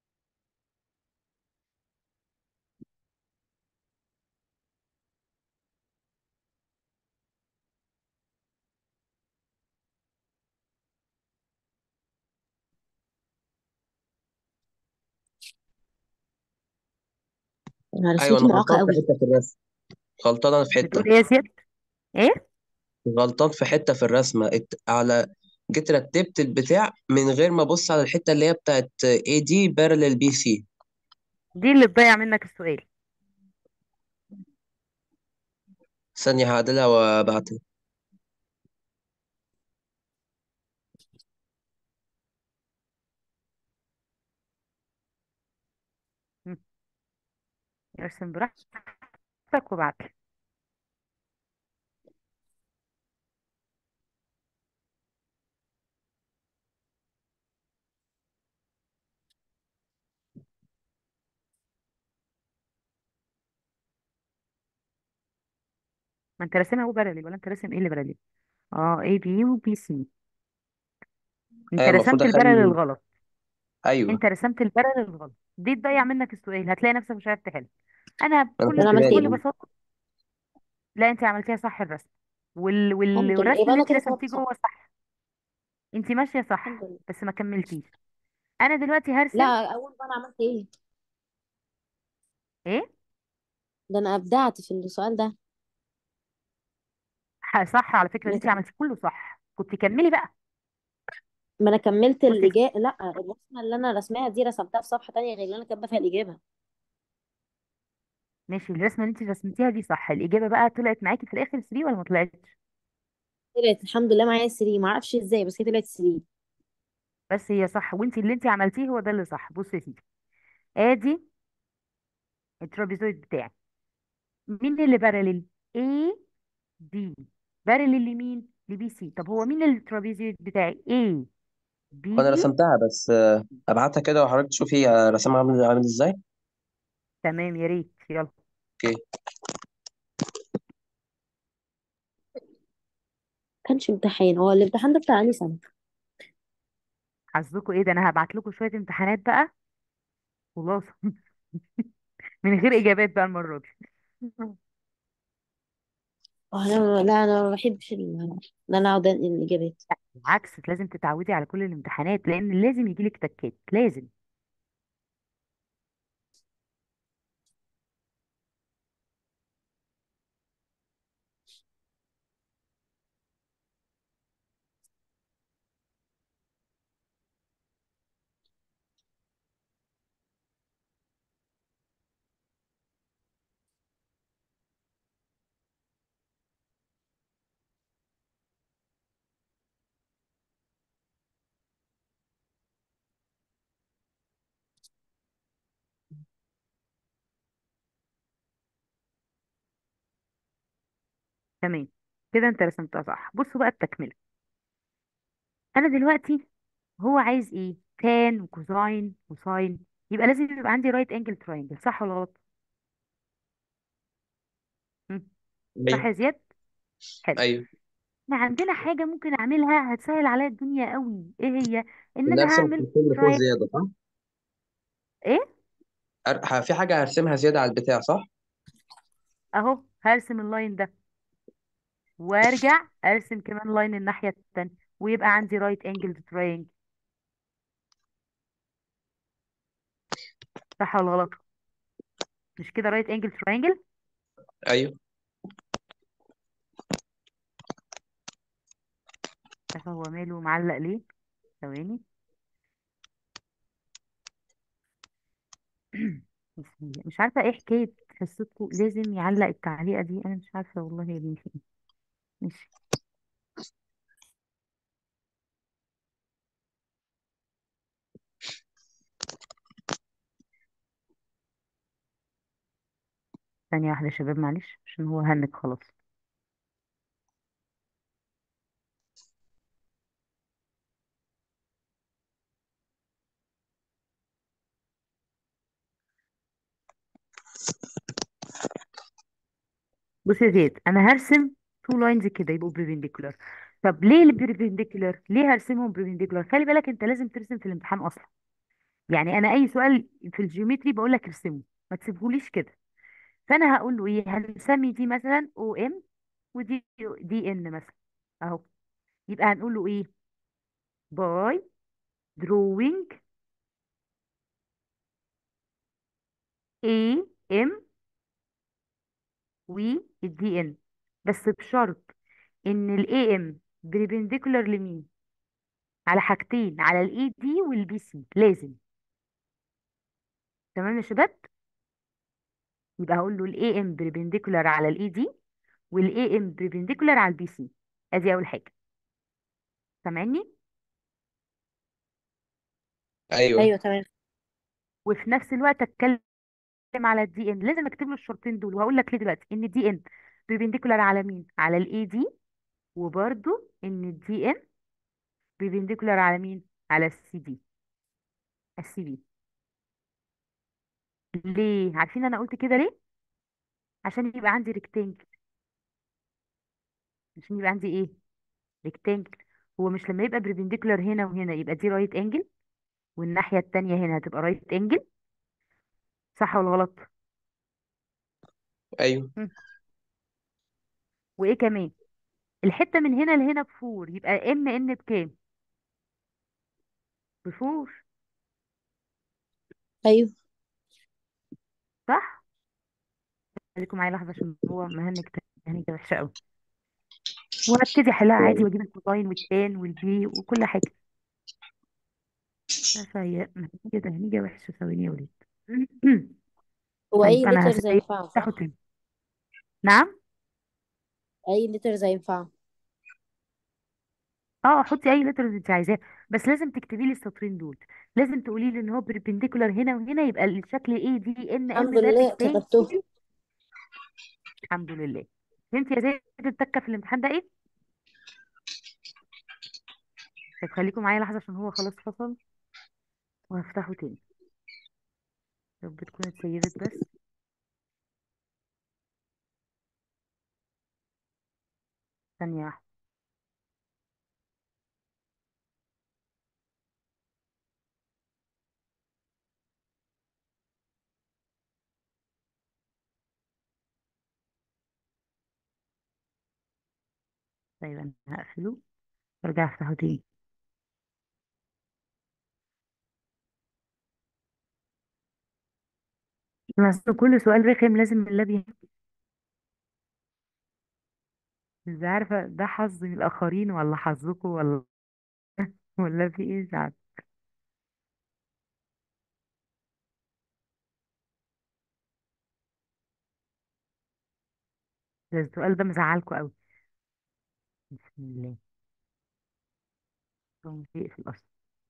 انا ايوه رسمتي انا معاقة غلطان في قوي حته في الرسم غلطان انا في بتقول حته ايه يا زياد ايه غلطان في حته في الرسمه ات... على جيت رتبت البتاع من غير ما ابص على الحته اللي هي بتاعت اي دي بارلل بي سي دي اللي تضيع منك السؤال ثانيه هعدلها وابعتها مم. ارسم براحتك وابعتلي ما انت راسمها هو باراليل ولا انت راسم ايه اللي باراليل اه اي بي وبي سي انت ايوه المفروض رسمت الباراليل اخلي غلط ايوه انت رسمت الباراليل غلط دي تضيع منك السؤال هتلاقي نفسك مش عارف تحل انا انا انا بكل خدت عملت بالي ايه بكل اه بساطه لا انت عملتيها صح الرسم وال... وال... الحمد لله والرسم يبقى اللي انا انت كده كده رسمتيه صح جوه صح انت ماشيه الحمد صح لله بس ما كملتيش انا دلوقتي لا هرسم اول بقى انا عملت ايه ايه ده انا ابدعت في السؤال ده ح- صح على فكره اللي انا انت كم... عملتيه كله صح كنت كملي بقى ما انا كملت بصي يا ستي، الاجابه لا الرسمه اللي انا رسمها دي رسمتها في صفحه تانية غير اللي انا كاتبه فيها الاجابه ماشي الرسمه اللي انت رسمتيها دي صح الاجابه بقى طلعت معاكي في الاخر 3 ولا ما طلعتش طلعت الحمد لله معايا 3 ما اعرفش ازاي بس هي طلعت 3 بس هي صح وانت اللي انت عملتيه هو ده اللي صح بصي يا سيدي ادي الترابيزويد بتاعي مين اللي باراليل A D باراليل لمين لبي سي طب هو مين الترابيزويد بتاعي A B وانا رسمتها بس آه، ابعتها كده وحضرتك تشوفي آه، رسمها عامل عامل ازاي تمام يا ريت يلا اوكي كانش امتحان هو الامتحان ده بتاع انهي سنه حظكوا ايه ده انا هبعت لكم شويه امتحانات بقى خلاص من غير اجابات بقى المره دي اه انا لا انا ما بحبش ال- ان انا اقعد انقل الاجابات بالعكس لازم تتعودي على كل الامتحانات لان لازم يجيلك تكات لازم تمام كده انت رسمتها صح بصوا بقى التكمله انا دلوقتي هو عايز ايه تان وكوزاين وساين يبقى لازم يبقى عندي رايت انجل تراينجل صح ولا غلط مم. صح ايوه يا زياد حلو ايوه احنا عندنا حاجه ممكن اعملها هتسهل عليا الدنيا قوي ايه هي ان انا نفس هعمل الخطين اللي فوق تراي زياده صح ايه أر- ه- في حاجه هرسمها زياده على البتاع صح اهو هرسم اللاين ده وارجع ارسم كمان لاين الناحيه التانية ويبقى عندي رايت انجل تراينجل صح ولا غلط مش كده رايت انجل تراينجل ايوه شايفه هو ماله معلق ليه ثواني بسم الله مش عارفه ايه حكايه حصتكم لازم يعلق التعليقه دي انا مش عارفه والله يا بنتي ماشي ثانيه واحده يا شباب معلش عشان هو هنك خلاص بص يا زياد انا هرسم تو لاينز كده يبقوا بريبنديكولار طب ليه البريبنديكولار ليه هرسمهم بريبنديكولار خلي بالك انت لازم ترسم في الامتحان اصلا يعني انا اي سؤال في الجيومتري بقول لك ارسمه ما تسيبهوليش كده فانا هقول له ايه هنسمي دي مثلا او ام ودي دي ان مثلا اهو يبقى هنقول له ايه باي drawing A M والدي ان بس بشرط ان الاي ام بريبنديكولار لمين على حاجتين على الاي دي والبي سي لازم تمام يا شباب يبقى هقول له الاي ام بريبنديكولار على الاي دي والاي ام بريبنديكولار على البي سي ادي اول حاجه سامعني ايوه ايوه تمام وفي نفس الوقت اتكلم على الدي ان لازم اكتب له الشرطين دول وهقول لك ليه دلوقتي ان الدي ان بريبنديكولار على مين على الاي دي وبرده ان الدي ان بريبنديكولار على مين على السي دي السي بي ليه عارفين انا قلت كده ليه عشان يبقى عندي ريكتانجل عشان يبقى عندي ايه ريكتانجل هو مش لما يبقى بربنديكولار هنا وهنا يبقى دي رايت انجل والناحية التانية هنا هتبقى رايت انجل صح ولا غلط ايوه مم. وايه كمان الحتة من هنا لهنا بفور يبقى ام ان بكام بفور ايوه صح خليكم معايا لحظة عشان هو مهنج مهنجة وحشة قوي وهبتدي احلها عادي واجيب الكوزاين والتان والبي وكل حاجة لا سيء مهنجة ده مهنجة وحشة ثواني يا وليد هو اي طيب انا ليترز هسيب هينفعوا تاخد صح تاني نعم اي ليترز هينفعوا اه حطي اي لتر انت عايزاه بس لازم تكتبي لي السطرين دول لازم تقولي لي ان هو بربنديكولار هنا وهنا يبقى الشكل ايه دي ان الحمد ام ده لله الريكتانجل كتبته الحمد لله فهمتي يا زيد التكه في الامتحان ده ايه طيب خليكم معايا لحظه عشان هو خلاص فصل وهفتحه تاني يا رب تكون اتسيبت بس ثانيه واحده طيب انا هقفله وارجع افتحه تاني بس كل سؤال رخم لازم اللاب يه- مش عارفه ده حظ من الاخرين ولا حظكم ولا ولا في ايه مش عارفه ده السؤال ده مزعلكوا قوي بسم الله هو مش هيقفل اصلا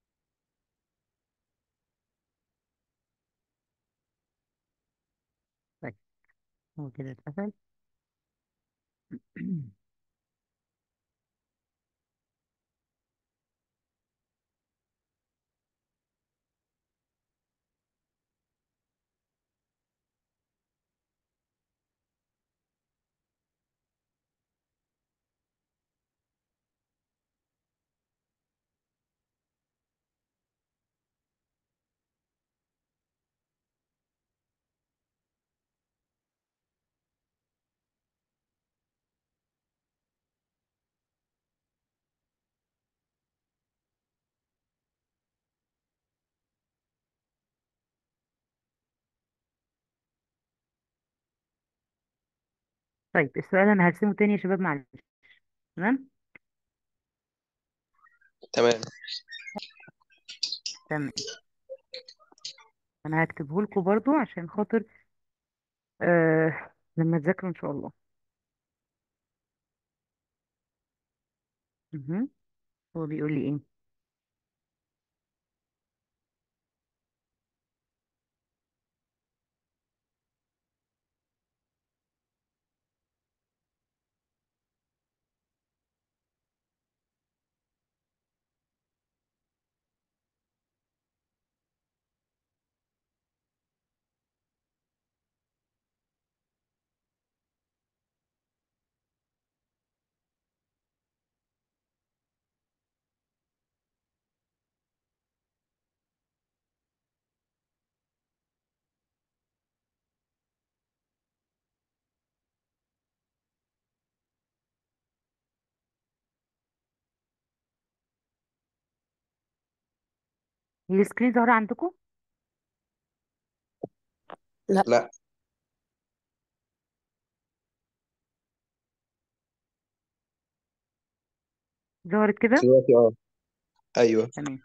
طيب هو كده اتقفل طيب السؤال انا هرسمه تاني يا شباب معلش تمام تمام تمام انا هكتبه لكم برضو عشان خاطر آه لما تذاكروا ان شاء الله مهم. هو بيقول لي ايه هي السكرين ظاهرة عندكم لا لا ظهرت كده دلوقتي اه ايوه تمام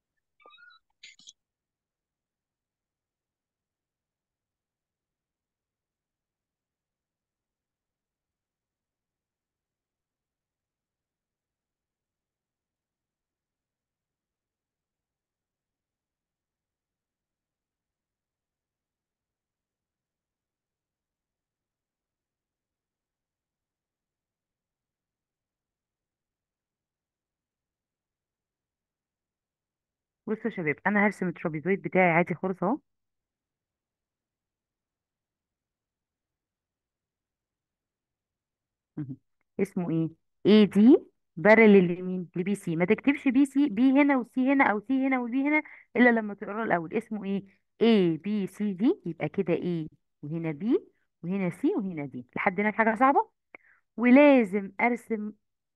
بصوا يا شباب انا هرسم الترابيزويد بتاعي عادي خالص اهو مهم. اسمه ايه اي دي بارلل لمين لبي سي ما تكتبش بي سي بي هنا وسي هنا او سي هنا وبي هنا الا لما تقرا الاول اسمه ايه اي بي سي دي يبقى كده ايه وهنا بي وهنا سي وهنا دي لحد هنا في حاجه صعبه ولازم ارسم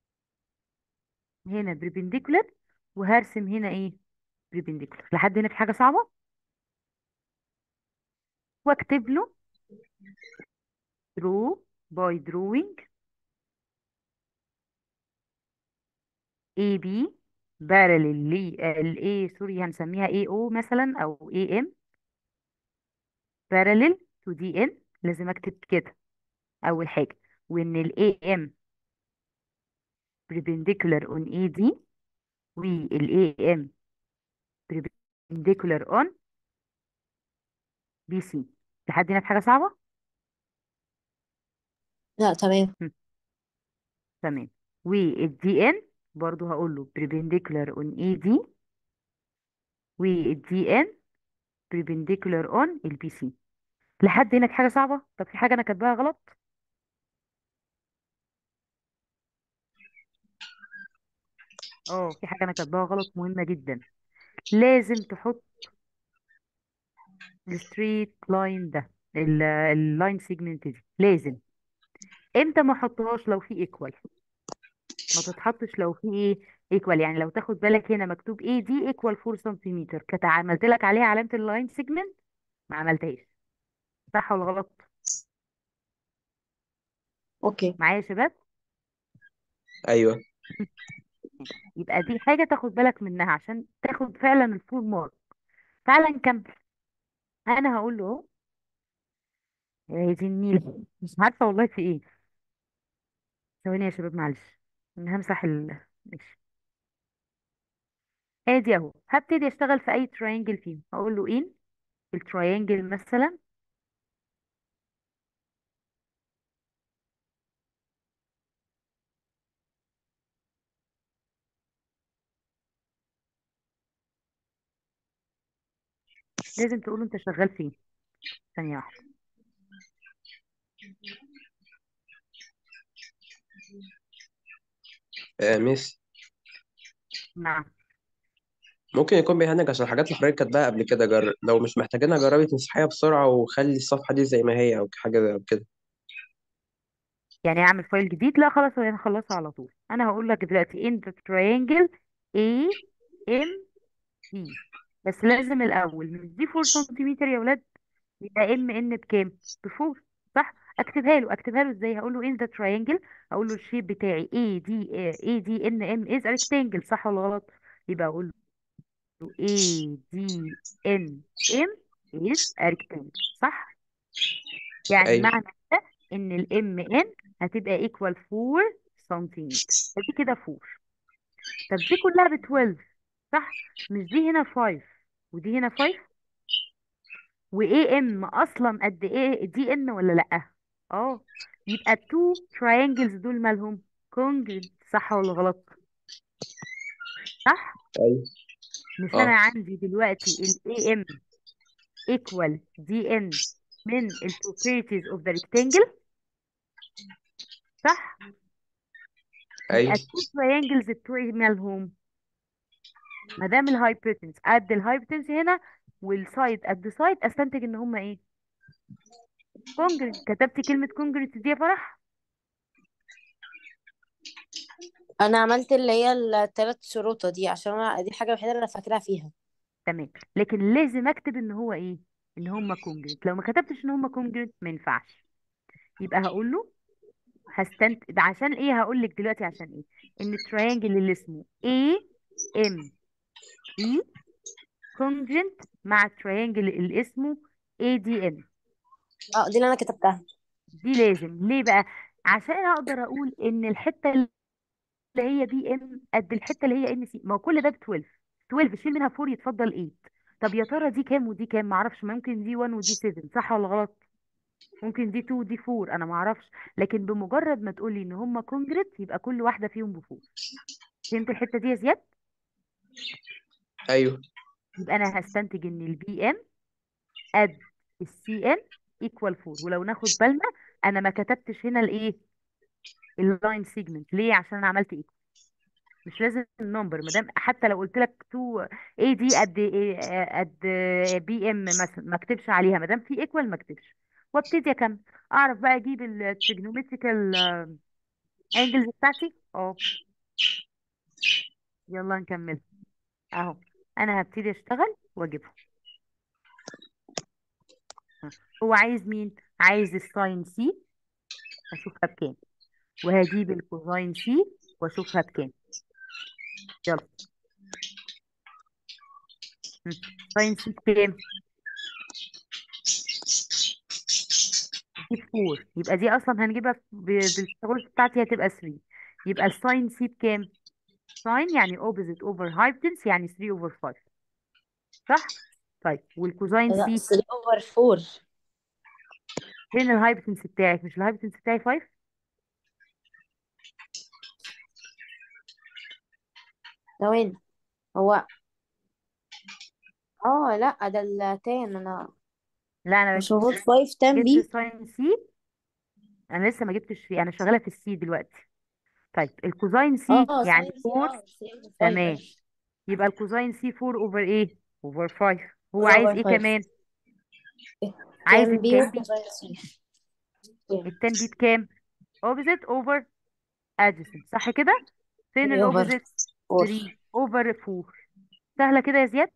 هنا بربنديكولار وهرسم هنا ايه بربنديكولار لحد هنا في حاجه صعبه واكتب له درو باي دروينج اي بي بارلل لي الاي سوري هنسميها اي او مثلا او اي ام بارلل تو دي ان لازم اكتب كده اول حاجه وان الاي ام perpendicular on اي دي والاي ام perpendicular on بي سي لحد هنا في حاجه صعبه لا تمام هم، تمام والدي ان برضو هقول له perpendicular on اي دي والدي ان perpendicular on البي سي لحد هنا في حاجه صعبه طب في حاجه انا كاتباها غلط اه في حاجه انا كاتباها غلط مهمه جدا لازم تحط الستريت لاين ده اللاين سيجمنت دي لازم امتى ما احطهاش لو في ايكوال ما تتحطش لو في ايه ايكوال يعني لو تاخد بالك هنا مكتوب ايه دي ايكوال 4 سنتيمتر كنت عملت لك عليها علامه اللاين سيجمنت ما عملتهاش صح ولا غلط اوكي معايا يا شباب ايوه يبقى دي حاجه تاخد بالك منها عشان تاخد فعلا الفول مارك تعالى نكمل انا هقول له اهو يا دي النيل مش عارفه والله في ايه ثواني يا شباب معلش أنا همسح ال ماشي ادي اهو هبتدي اشتغل في اي تراينجل فيهم هقول له ان التراينجل مثلا لازم تقول انت شغال فين ثانيه واحده آه ميس نعم ممكن يكون بيهنج عشان الحاجات اللي حضرتك كاتباها قبل كده جر... لو مش محتاجينها جربي تمسحيها بسرعة وخلي الصفحة دي زي ما هي أو حاجة أو كده يعني اعمل فايل جديد لا خلاص انا هخلصها على طول انا هقول لك دلوقتي ان ذا تراينجل A ام بي بس لازم الاول مش دي 4 سنتيمتر يا ولاد يبقى ام ان بكام بفور صح اكتبها له اكتبها له ازاي هقول له ان ذا تراينجل اقول له الشيب بتاعي اي دي اي دي ان ام از ريكتانجل صح ولا غلط يبقى اقول له اي دي ان ام از ريكتانجل صح يعني أيوه معنى كده ان الام ان هتبقى ايكوال 4 سنتيمتر فدي كده 4 طب دي كلها ب 12 صح مش دي هنا 5 ودي هنا 5 واي ام اصلا قد ايه دي ان ولا لا اه يبقى التو تراينجلز دول مالهم كونجريت صح ولا غلط صح أيوه مش انا أه عندي دلوقتي الاي ام ايكوال دي ان من البروبرتيز اوف ذا ريكتانجل صح يبقى أيوه التو تراينجلز بتوعي مالهم ما دام الهايبوتنس قد الهايبوتنس هنا والسايد قد سايد استنتج ان هما ايه كونجريت كتبت كلمة كونجريت دي يا فرح انا عملت اللي هي الثلاث شروطه دي عشان انا دي الحاجه الوحيده اللي انا فاكراها فيها تمام لكن لازم اكتب ان هو ايه ان هما كونجرنت لو ما كتبتش ان هما كونجرنت ما ينفعش يبقى هقول له هستنت ده عشان ايه هقول لك دلوقتي عشان ايه ان التريانجل اللي اسمه A M B كونجرنت مع التريانجل اللي اسمه ADM اه دي اللي انا كتبتها دي لازم ليه بقى عشان اقدر اقول ان الحته اللي هي بي ام قد الحته اللي هي ان سي ما هو كل ده ب 12 12 شيل منها 4 يتفضل 8 طب يا ترى دي كام ودي كام ما اعرفش ممكن دي 1 ودي 7 صح ولا غلط ممكن دي 2 ودي 4 انا ما اعرفش لكن بمجرد ما تقولي ان هم كونجريت يبقى كل واحده فيهم ب 4 فهمت الحته دي يا زياد ايوه يبقى انا هستنتج ان البي ام قد السي ان ايكوال 4 ولو ناخد بالنا انا ما كتبتش هنا الايه اللاين سيجمنت ليه عشان انا عملت ايكوال مش لازم النمبر ما دام حتى لو قلت لك 2 اي دي قد إيه قد بي ام مثلا ما اكتبش عليها ما دام في ايكوال ما اكتبش وابتدي اكمل اعرف بقى اجيب التريجنومتريكال انجلز بتاعتي اه يلا نكمل اهو انا هبتدي اشتغل واجيبهم هو عايز مين عايز الساين سي اشوفها بكام وهجيب الكوزاين سي واشوفها بكام يلا هم. ساين سي بكام دي 4 يبقى دي اصلا هنجيبها ب- بالشغل بتاعتي هتبقى 3 يبقى الساين سي بكام ساين يعني اوبوزيت اوفر هايبتنس يعني 3 اوفر 5 صح طيب والكوزاين لا سي 3 اوفر 4 فين الهايبتنس بتاعك مش الهايبتنس بتاعي 5 ثواني هو اه لا ده التان انا لا انا مش المفروض 5 10 جبت بي ساين سي انا لسه ما جبتش فيه انا شغاله في السي دلوقتي طيب الكوزاين سي اه يعني ساين سي 4 اه 3 اوفر 5 تمام يبقى الكوزاين سي 4 اوفر ايه اوفر 5 هو 4 عايز اوفر ايه 5 كمان عايز 10 بي التان بي وكوزاين سي التان بي بكام اوبوزيت اوفر ادجسنت صح كده فين 3 اوفر الاوبوزيت 4 3 اوفر 4 سهله كده يا زياد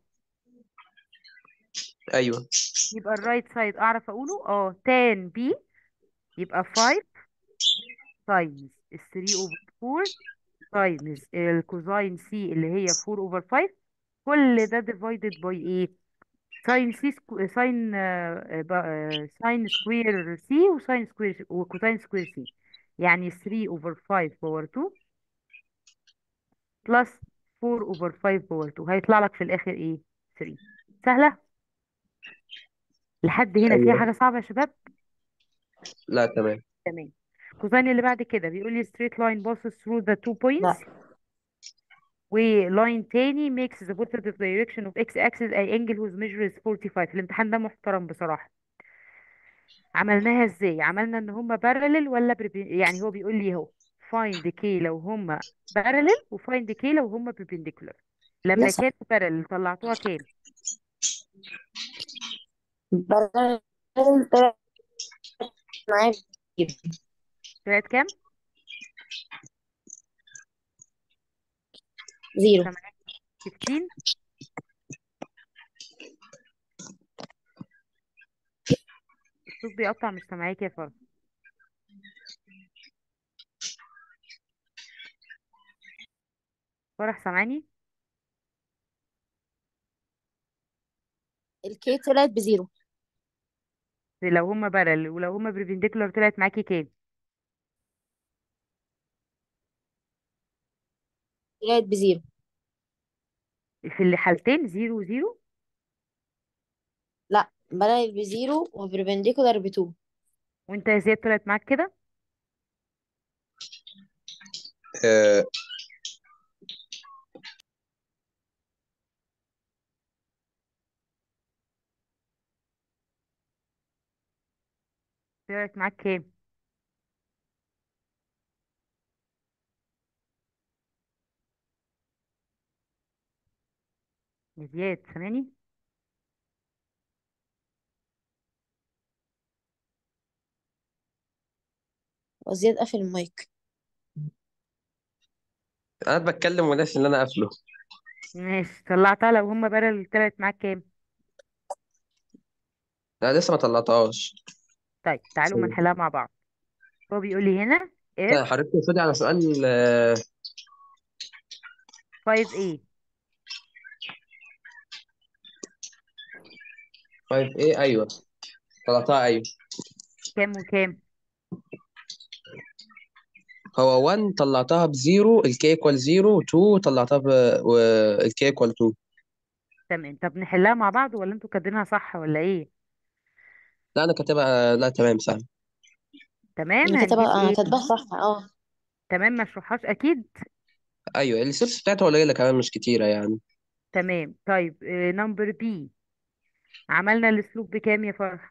ايوه يبقى الرايت سايد اعرف اقوله اه تان بي يبقى 5 تايمز ال 3 اوفر 4 تايمز الكوزاين سي اللي هي 4 اوفر 5 كل ده ديفايدد باي ايه ساين سي سكو... ساين ساين سكوير سي وساين سكوير وكوساين سكوير سي يعني 3 اوفر 5 باور 2 بلس 4 اوفر 5 باور 2 هيطلع لك في الاخر ايه 3 سهله لحد هنا فيها ايوه حاجه صعبه يا شباب لا تمام تمام كوساين اللي بعد كده بيقول لي straight line passes through the two لا points ولاين تاني makes the positive direction of x axis a angle whose measure is 45 الامتحان ده محترم بصراحة عملناها ازاي عملنا ان هما parallel ولا بربي... يعني هو بيقول لي اهو find k لو هما parallel و find k لو هما perpendicular لما لسه كانوا parallel طلعتوها كام بدل معايا طلعت كام زيرو سامعين 15 الصوت بيقطع مش سامعاك يا فرح فرح سامعاني الكي طلعت بزيرو لو هما parallel ولو هما perpendicular طلعت معاكي كام طلعت بزيرو في الحالتين زيرو زيرو لا بدل بزيرو وبربنديكولار بتو وانت يا زياد طلعت معاك كده آه طلعت معاك كام يا زياد سامعني وزياد قفل المايك انا بتكلم وناسي اللي انا قافله ماشي طلعتها لو هما بقى اللي طلعت معاك كام لا لسه ما طلعتهاش طيب تعالوا ما نحلها مع بعض هو بيقول لي هنا if لا حضرتك تقصدي على سؤال آه، 5a 5A ايوه طلعتها ايوه كام وكام هو 1 طلعتها بزيرو الكي ايكوال زيرو 2 طلعتها ب الكي ايكوال 2 تمام طب نحلها مع بعض ولا انتوا كاتبينها صح ولا ايه لا انا كاتبها لا تمام سهل تمام انا هنجيب كاتبه انا ايه كاتباها صح اه تمام ما اشرحهاش اكيد ايوه الستبس بتاعتها قليله كمان مش كتيره يعني تمام طيب نمبر بي عملنا الاسلوب بكام يا فرح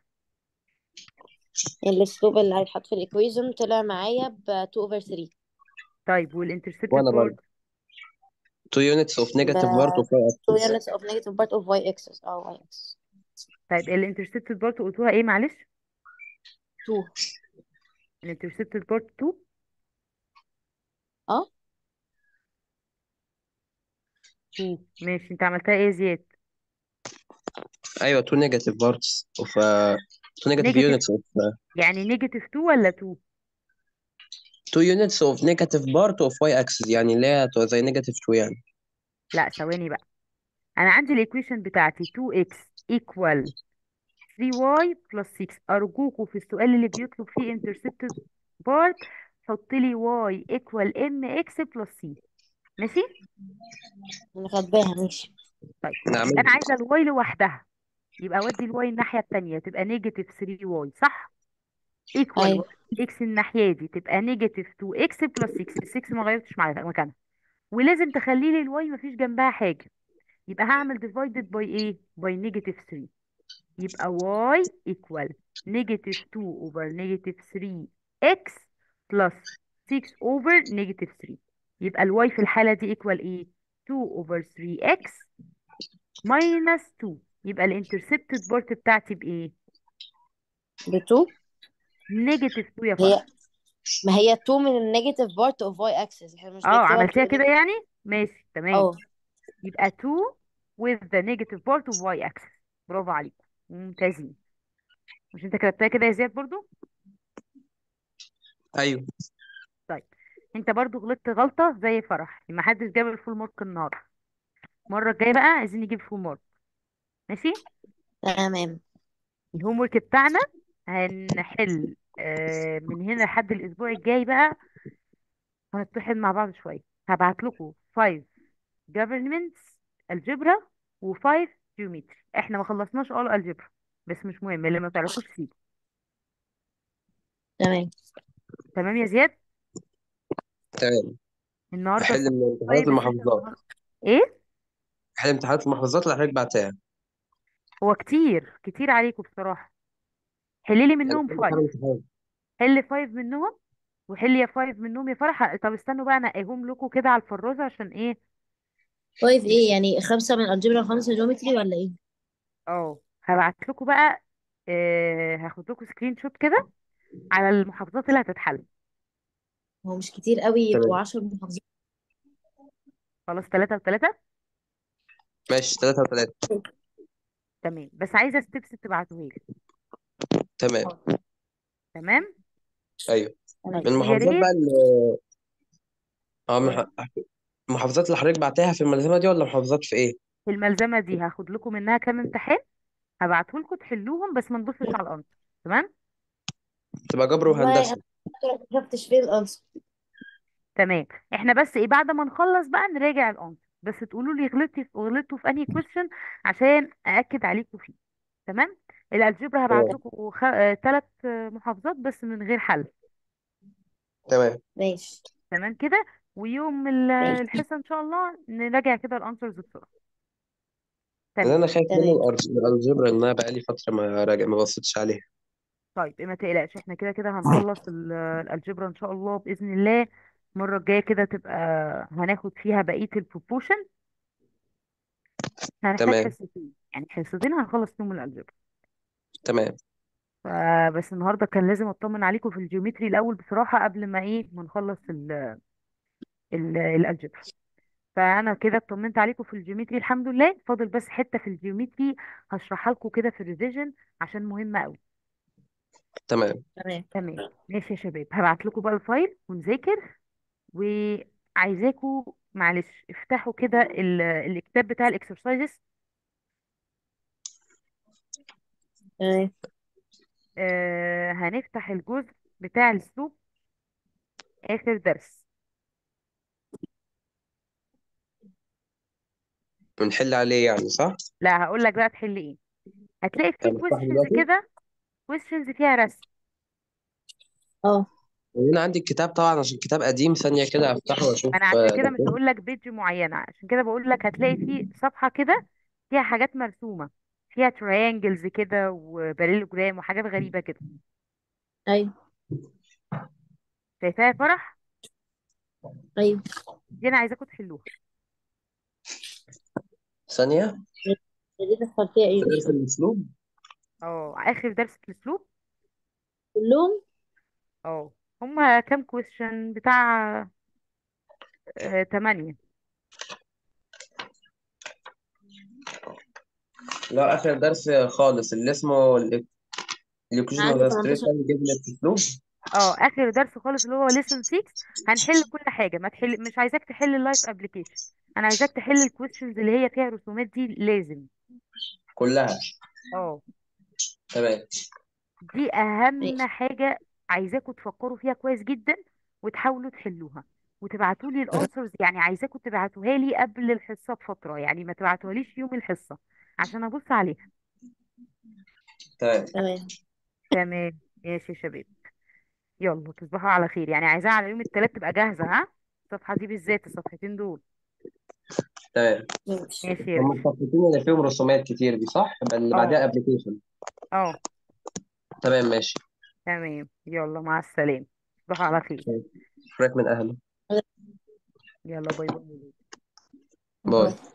الاسلوب اللي هيتحط في الايكويشن طلع معايا ب 2 over 3 طيب والانترسبتد وانا بارت برضه 2 units of ب negative part of y 2 axis units of negative part of y axis اه y axis طيب الانترسبتد بارت قلتوها ايه معلش 2 الانترسبتد بارت 2 اه 2 ماشي انت عملتها ايه يا زياد ايوه 2 negative parts of uh, 2 negative نيجاتيف units of uh, يعني نيجاتيف 2 ولا 2 2 units of negative part of y axis يعني اللي هي تبقى زي negative 2 يعني لا ثواني بقى انا عندي الايكويشن بتاعتي 2x equal 3y plus 6 ارجوكوا في السؤال اللي بيطلب فيه intercepted part حط لي y equal mx plus c ماشي انا كاتباها ماشي طيب نعمل يبقى انا عايزه الواي لوحدها يبقى اودي الواي الناحيه التانية تبقى نيجاتيف 3 واي صح ايكوال ايوه اكس الناحيه دي تبقى نيجاتيف 2 اكس بلس 6 ال 6 ما غيرتش مع- مكانها ولازم تخلي لي الواي ما فيش جنبها حاجه يبقى هعمل ديفايدد باي ايه باي نيجاتيف 3 يبقى y equal negative 2 over negative 3x plus 6 over negative 3 يبقى ال y في الحالة دي equal ايه 2 over 3x minus 2 يبقى ال intercepted part بتاعتي بإيه ب 2 negative 2 يا هي فرح ما هي 2 من النيجاتيف بارت اوف y axis احنا مش اه بنكتبها عملتيها 2 كده يعني ماشي تمام اه يبقى 2 with the negative part of y axis برافو عليكم ممتازين مش انت كتبتها كده يا زياد برضو ايوه طيب انت برضو غلطت غلطة زي فرح ما حدش جاب الفول مارك النهارده المرة الجاية بقى عايزين نجيب فول مارك ماشي تمام الهوم ورك بتاعنا هنحل آه، من هنا لحد الاسبوع الجاي بقى هنتطحن مع بعض شوية هبعت لكم 5 governments الجبرا و5 geometry احنا ما خلصناش all الجبرا بس مش مهم اللي ما تعرفوش سيبه تمام تمام يا زياد تمام النهارده احل من امتحانات طيب السيشن المحافظات النهارده ايه احل امتحانات المحافظات اللي حضرتك بعتها هو كتير كتير عليكم بصراحة حلي لي يعني منهم كل 5 حاجه امتحان حل 5 منهم وحل يا 5 منهم يا فرح طب استنوا بقى انقيهم لكم كده على الفرازة عشان ايه 5 ايه يعني خمسة من الجبر وخمسة جيومتري ولا ايه اه هبعت لكم بقى آه هاخد لكم سكرين شوت كده على المحافظات اللي هتتحل هو مش كتير قوي يبقوا تمام 10 محافظات خلاص ثلاثة وثلاثة ماشي 3 و3 تمام بس عايزة ستيبس تبعتوها لي تمام تمام ايوه تمام من طيب ويا المحافظات بقى ريت اللي اه قول مح- المحافظات اللي حضرتك بعتها في الملزمه دي ولا محافظات في ايه؟ في الملزمة دي هاخد لكم منها كام امتحان هبعته لكم تحلوهم بس ما نبصش على الانسر تمام تبقى جبر والله وهندسه انا ما شفتش فين الانسر تمام احنا بس ايه بعد ما نخلص بقى نراجع الانسر بس تقولوا لي غلطتي في غلطتوا في انهي كويشن عشان ااكد عليكم فيه تمام الالجبرا هبعت تمام لكم خ... آه... ثلاث محافظات بس من غير حل تمام ماشي تمام كده ويوم ال- ماشي الحصة ان شاء الله نراجع كده الانسرز بسرعة لان تمام انا خايف من تمام الأرج- من الالجبرا ان انا بقالي فتره ما راجع ما بصيتش عليها طيب ما تقلقش احنا كده كده هنخلص ال- الالجبرا ان شاء الله باذن الله المرة الجاية كده تبقى هناخد فيها بقية البروبوشن هنحتاج تمام حصتين يعني حصتين هنخلص فيهم الالجبرا تمام فبس النهارده كان لازم اطمن عليكم في الجيومتري الاول بصراحة قبل ما ايه ما نخلص ال ال الالجبرا فانا كده اطمنت عليكم في الجيومتري الحمد لله فاضل بس حته في الجيومتري هشرحها لكم كده في الريفيجن عشان مهمه قوي تمام تمام تمام ماشي يا شباب هبعت لكم بقى الفايل ونذاكر وعايزاكم معلش افتحوا كده ال- الكتاب بتاع الاكسرسايزز تمام آه هنفتح الجزء بتاع السلوك اخر درس بنحل عليه يعني صح؟ لا هقول لك بقى تحل ايه هتلاقي فيه طب افتح كويستشنز دلوقتي كده كويستشنز فيها رسم اه وانا عندي الكتاب طبعا عشان كتاب قديم ثانية كده افتحه واشوف ما انا آه، عشان ده كده مش فين هقول لك بيج معينه عشان كده بقول لك هتلاقي فيه صفحه كده فيها حاجات مرسومه فيها تريانجلز كده وباريلوجرام وحاجات غريبه كده ايوه شايفاها يا فرح ايوه دي انا عايزاكم تحلوها ثانية دي تدخل فيها ايه مش درس فاهمة الاسلوب اه اخر درس في الاسلوب كلهم اه هما كام كويستشن بتاع آه، تمانية لا اخر درس خالص اللي اسمه انا الايكويشن عندي اوف 18 ستريت لاين جبنا الاسلوب اه اخر درس خالص اللي هو ليسون 6 هنحل كل حاجه ما تحل مش عايزاك تحل اللايف ابلكيشن انا عايزاك تحل الكويستشنز اللي هي فيها رسومات دي لازم كلها اه تمام دي اهم ماشي حاجه عايزاكم تفكروا فيها كويس جدا وتحاولوا تحلوها وتبعتوا لي الانسرز يعني عايزاكم تبعتوها لي قبل الحصه بفتره يعني ما تبعتوها ليش يوم الحصه عشان ابص عليها تمام تمام تمام ماشي يا شباب يلا تصبحوا على خير يعني عايزاها على يوم الثلاث تبقى جاهزه ها الصفحه دي بالذات الصفحتين دول تمام ماشي ماشي يا هم باشا الصفحتين اللي فيهم رسومات كتير دي صح؟ يبقى اللي اه بعدها ابلكيشن اه تمام ماشي تمام يلا مع السلامة تصبحوا على خير فرق من اهله يلا باي باي باي باي